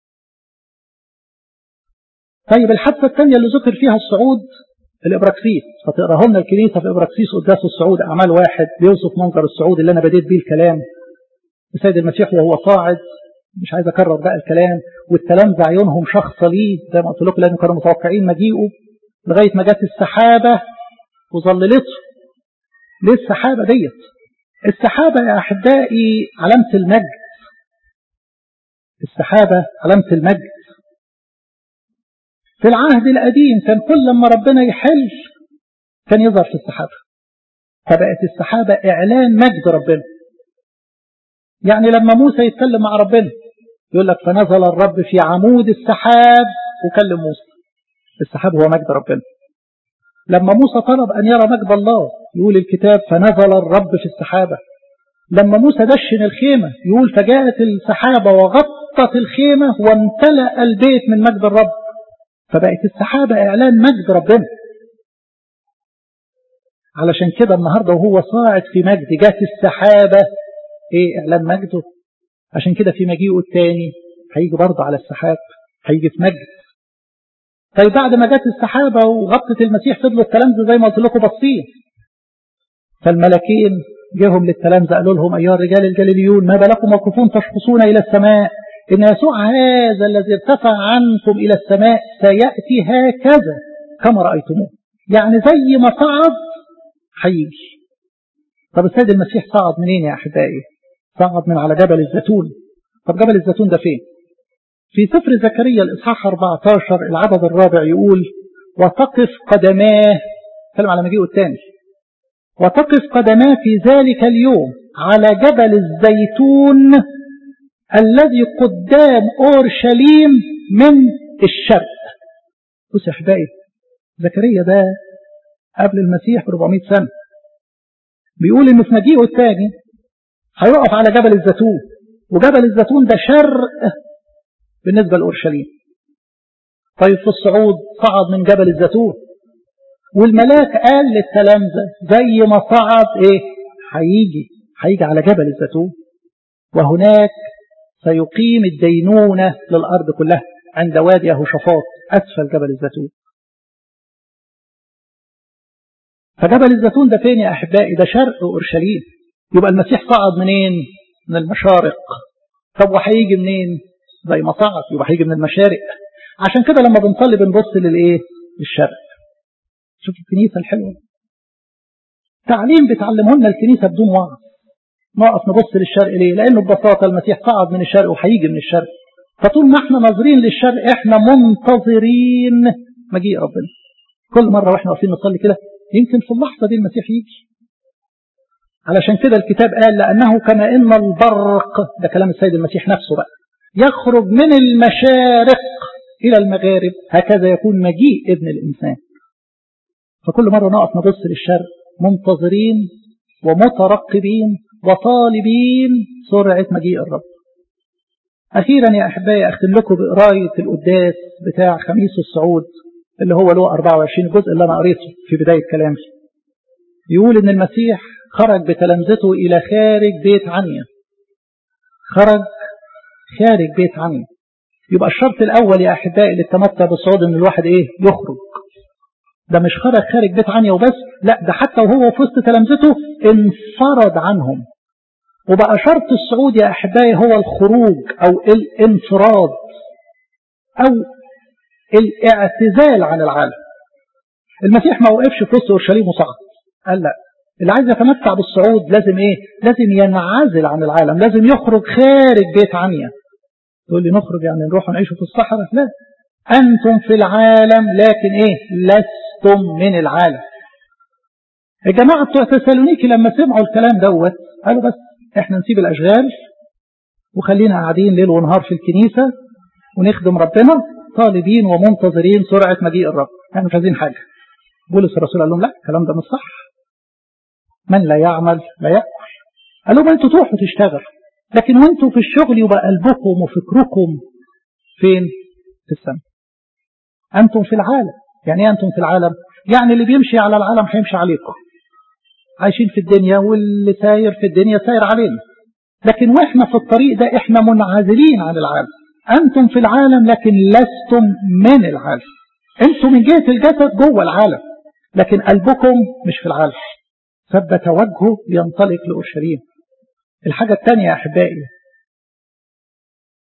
طيب الحادثة الثانية اللي ذكر فيها الصعود الإبراكسيس فتقراه لنا الكنيسة في إبراكسيس قداس الصعود أعمال واحد بيوصف منكر الصعود اللي أنا بديت بيه الكلام السيد المسيح وهو صاعد مش عايز أكرر بقى الكلام والتلامذة عيونهم شخصة ليه زي ما قلت لكم لأنه كانوا متوقعين مجيئه لغاية ما جت السحابة وظللته ليه السحابة ديت السحابة يا أحبائي علامة المجد السحابة علامة المجد في العهد القديم كان كل لما ربنا يحل كان يظهر في السحابة فبقت السحابة إعلان مجد ربنا يعني لما موسى يتكلم مع ربنا يقول لك فنزل الرب في عمود السحاب وكلم موسى السحاب هو مجد ربنا لما موسى طلب أن يرى مجد الله يقول الكتاب فنزل الرب في السحابة لما موسى دشن الخيمة يقول فجاءت السحابة وغطت الخيمة وامتلأ البيت من مجد الرب فبقت السحابة إعلان مجد ربنا علشان كده النهاردة وهو صاعد في مجد جات السحابة ايه إعلان مجده عشان كده في مجيئه الثاني هيجي برضه على السحاب هيجي في مجد طيب بعد ما جت السحابة وغطت المسيح فضلوا التلامذة زي ما قلت لكم باصين فالملكين جيهم للتلامذة قالوا لهم أيها الرجال الجليليون ما بالكم موقفون تشخصون إلى السماء إن يسوع هذا الذي ارتفع عنكم إلى السماء سيأتي هكذا كما رأيتموه يعني زي ما صعد هيجي طب السيد المسيح صعد منين يا أحبائي صعد من على جبل الزيتون طب جبل الزيتون ده فين في سفر زكريا الإصحاح 14 العدد الرابع يقول وتقف قدماه كلام على مجيئه الثاني وتقف قدماه في ذلك اليوم على جبل الزيتون الذي قدام أورشليم من الشرق بص يا أحبائي زكريا ده قبل المسيح ب 400 سنة بيقول إن في مجيئه الثاني هيقف على جبل الزيتون وجبل الزيتون ده شرق بالنسبة لأورشليم طيب في الصعود صعد من جبل الزيتون والملاك قال للتلامذة زي ما صعد ايه هيجي هيجي على جبل الزيتون وهناك سيقيم الدينونة للأرض كلها عند وادي يهوشافاط أسفل جبل الزيتون فجبل الزيتون ده فين يا أحبائي ده شرق أورشليم يبقى المسيح صعد منين من المشارق طب وهيجي منين زي ما صعد يبقى هيجي من المشارق عشان كده لما بنصلي بنبص للايه للشرق شوف الكنيسة الحلوة تعليم بتعلمه لنا الكنيسة بدون وعظ نقف نبص للشرق ليه لأنه ببساطة المسيح صعد من الشرق وهيجي من الشرق فطول ما احنا ناظرين للشرق احنا منتظرين مجيء ربنا كل مرة واحنا واقفين نصلي كده يمكن في اللحظة دي المسيح يجي علشان كده الكتاب قال لأنه كما إن البرق ده كلام السيد المسيح نفسه بقى يخرج من المشارق إلى المغارب هكذا يكون مجيء ابن الإنسان فكل مرة نقف نبص للشرق منتظرين ومترقبين وطالبين سرعة مجيء الرب أخيرا يا أحبائي أختم لكم بقراية القداس بتاع خميس الصعود اللي هو له 24 الجزء اللي أنا قريته في بداية كلامي يقول إن المسيح خرج بتلامذته إلى خارج بيت عنيا خرج خارج بيت عنيا يبقى الشرط الأول يا أحبائي للتمتع بالصعود إن الواحد إيه يخرج ده مش خرج خارج بيت عنيا وبس لا ده حتى وهو في وسط تلامذته انفرد عنهم وبقى شرط الصعود يا أحبائي هو الخروج أو الانفراد أو الاعتزال عن العالم المسيح ما وقفش في وسط اورشليم وصعد قال لا اللي عايز يتمتع بالصعود لازم ايه لازم ينعزل عن العالم لازم يخرج خارج بيت عنيا تقول لي نخرج يعني نروح ونعيش في الصحراء لا انتم في العالم لكن ايه لستم من العالم الجماعة بتوع تسالونيكي لما سمعوا الكلام دوت قالوا بس احنا نسيب الاشغال وخلينا قاعدين ليل ونهار في الكنيسة ونخدم ربنا طالبين ومنتظرين سرعة مجيء الرب احنا مش عايزين حاجة بولس الرسول قال لهم لا الكلام ده مش صح من لا يعمل لا يأكل قال لهم انتوا تروحوا تشتغلوا لكن وانتوا في الشغل يبقى قلبكم وفكركم فين في السماء انتم في العالم يعني ايه انتم في العالم يعني اللي بيمشي على العالم هيمشي عليكم عايشين في الدنيا واللي ساير في الدنيا ساير علينا لكن واحنا في الطريق ده احنا منعزلين عن العالم أنتم في العالم لكن لستم من العالم أنتم من جهة الجسد جوه العالم لكن قلبكم مش في العالم ثبت وجهه ينطلق لأورشليم الحاجة الثانية يا أحبائي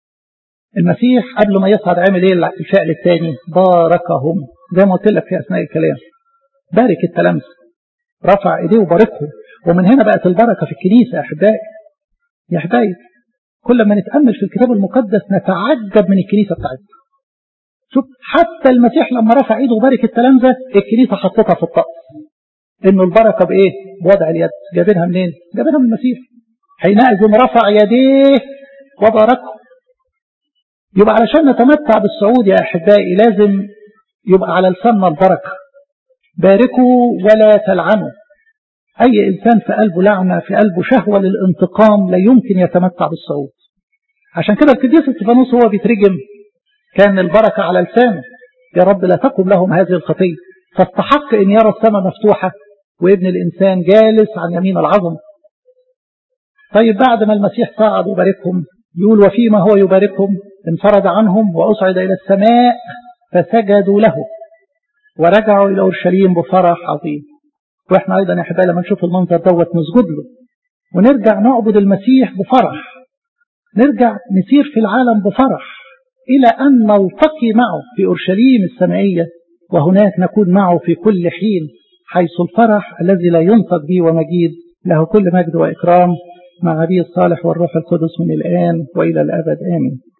المسيح قبل ما يصعد عمل ايه الفعل الثاني باركهم زي ما قلت لك في اثناء الكلام بارك التلامذه رفع ايديه وباركهم ومن هنا بقت البركه في الكنيسه يا احبائي يا احبائي كل ما نتامل في الكتاب المقدس نتعجب من الكنيسه بتاعتنا شوف حتى المسيح لما رفع ايده وبارك التلامذه الكنيسه حطتها في الطقس انه البركه بايه؟ بوضع اليد جايبينها منين؟ جايبينها من المسيح حينئذ رفع يديه وباركه يبقى علشان نتمتع بالصعود يا احبائي لازم يبقى على لساننا البركه باركوا ولا تلعنوا اي انسان في قلبه لعنه في قلبه شهوه للانتقام لا يمكن يتمتع بالصعود عشان كده القديس استفانوس هو بيترجم كان البركه على لسانه يا رب لا تقم لهم هذه الخطيه فاستحق ان يرى السماء مفتوحه وابن الانسان جالس عن يمين العظم طيب بعد ما المسيح صعد يباركهم يقول وفيما هو يباركهم انفرد عنهم وأصعد إلى السماء فسجدوا له ورجعوا إلى أورشليم بفرح عظيم وإحنا أيضا يا أحبائي لما نشوف المنظر دوت نسجد له ونرجع نعبد المسيح بفرح نرجع نسير في العالم بفرح إلى أن نلتقي معه في أورشليم السمائية وهناك نكون معه في كل حين حيث الفرح الذي لا ينطق به ومجيد له كل مجد وإكرام مع أبي الصالح والروح القدس من الآن وإلى الأبد آمين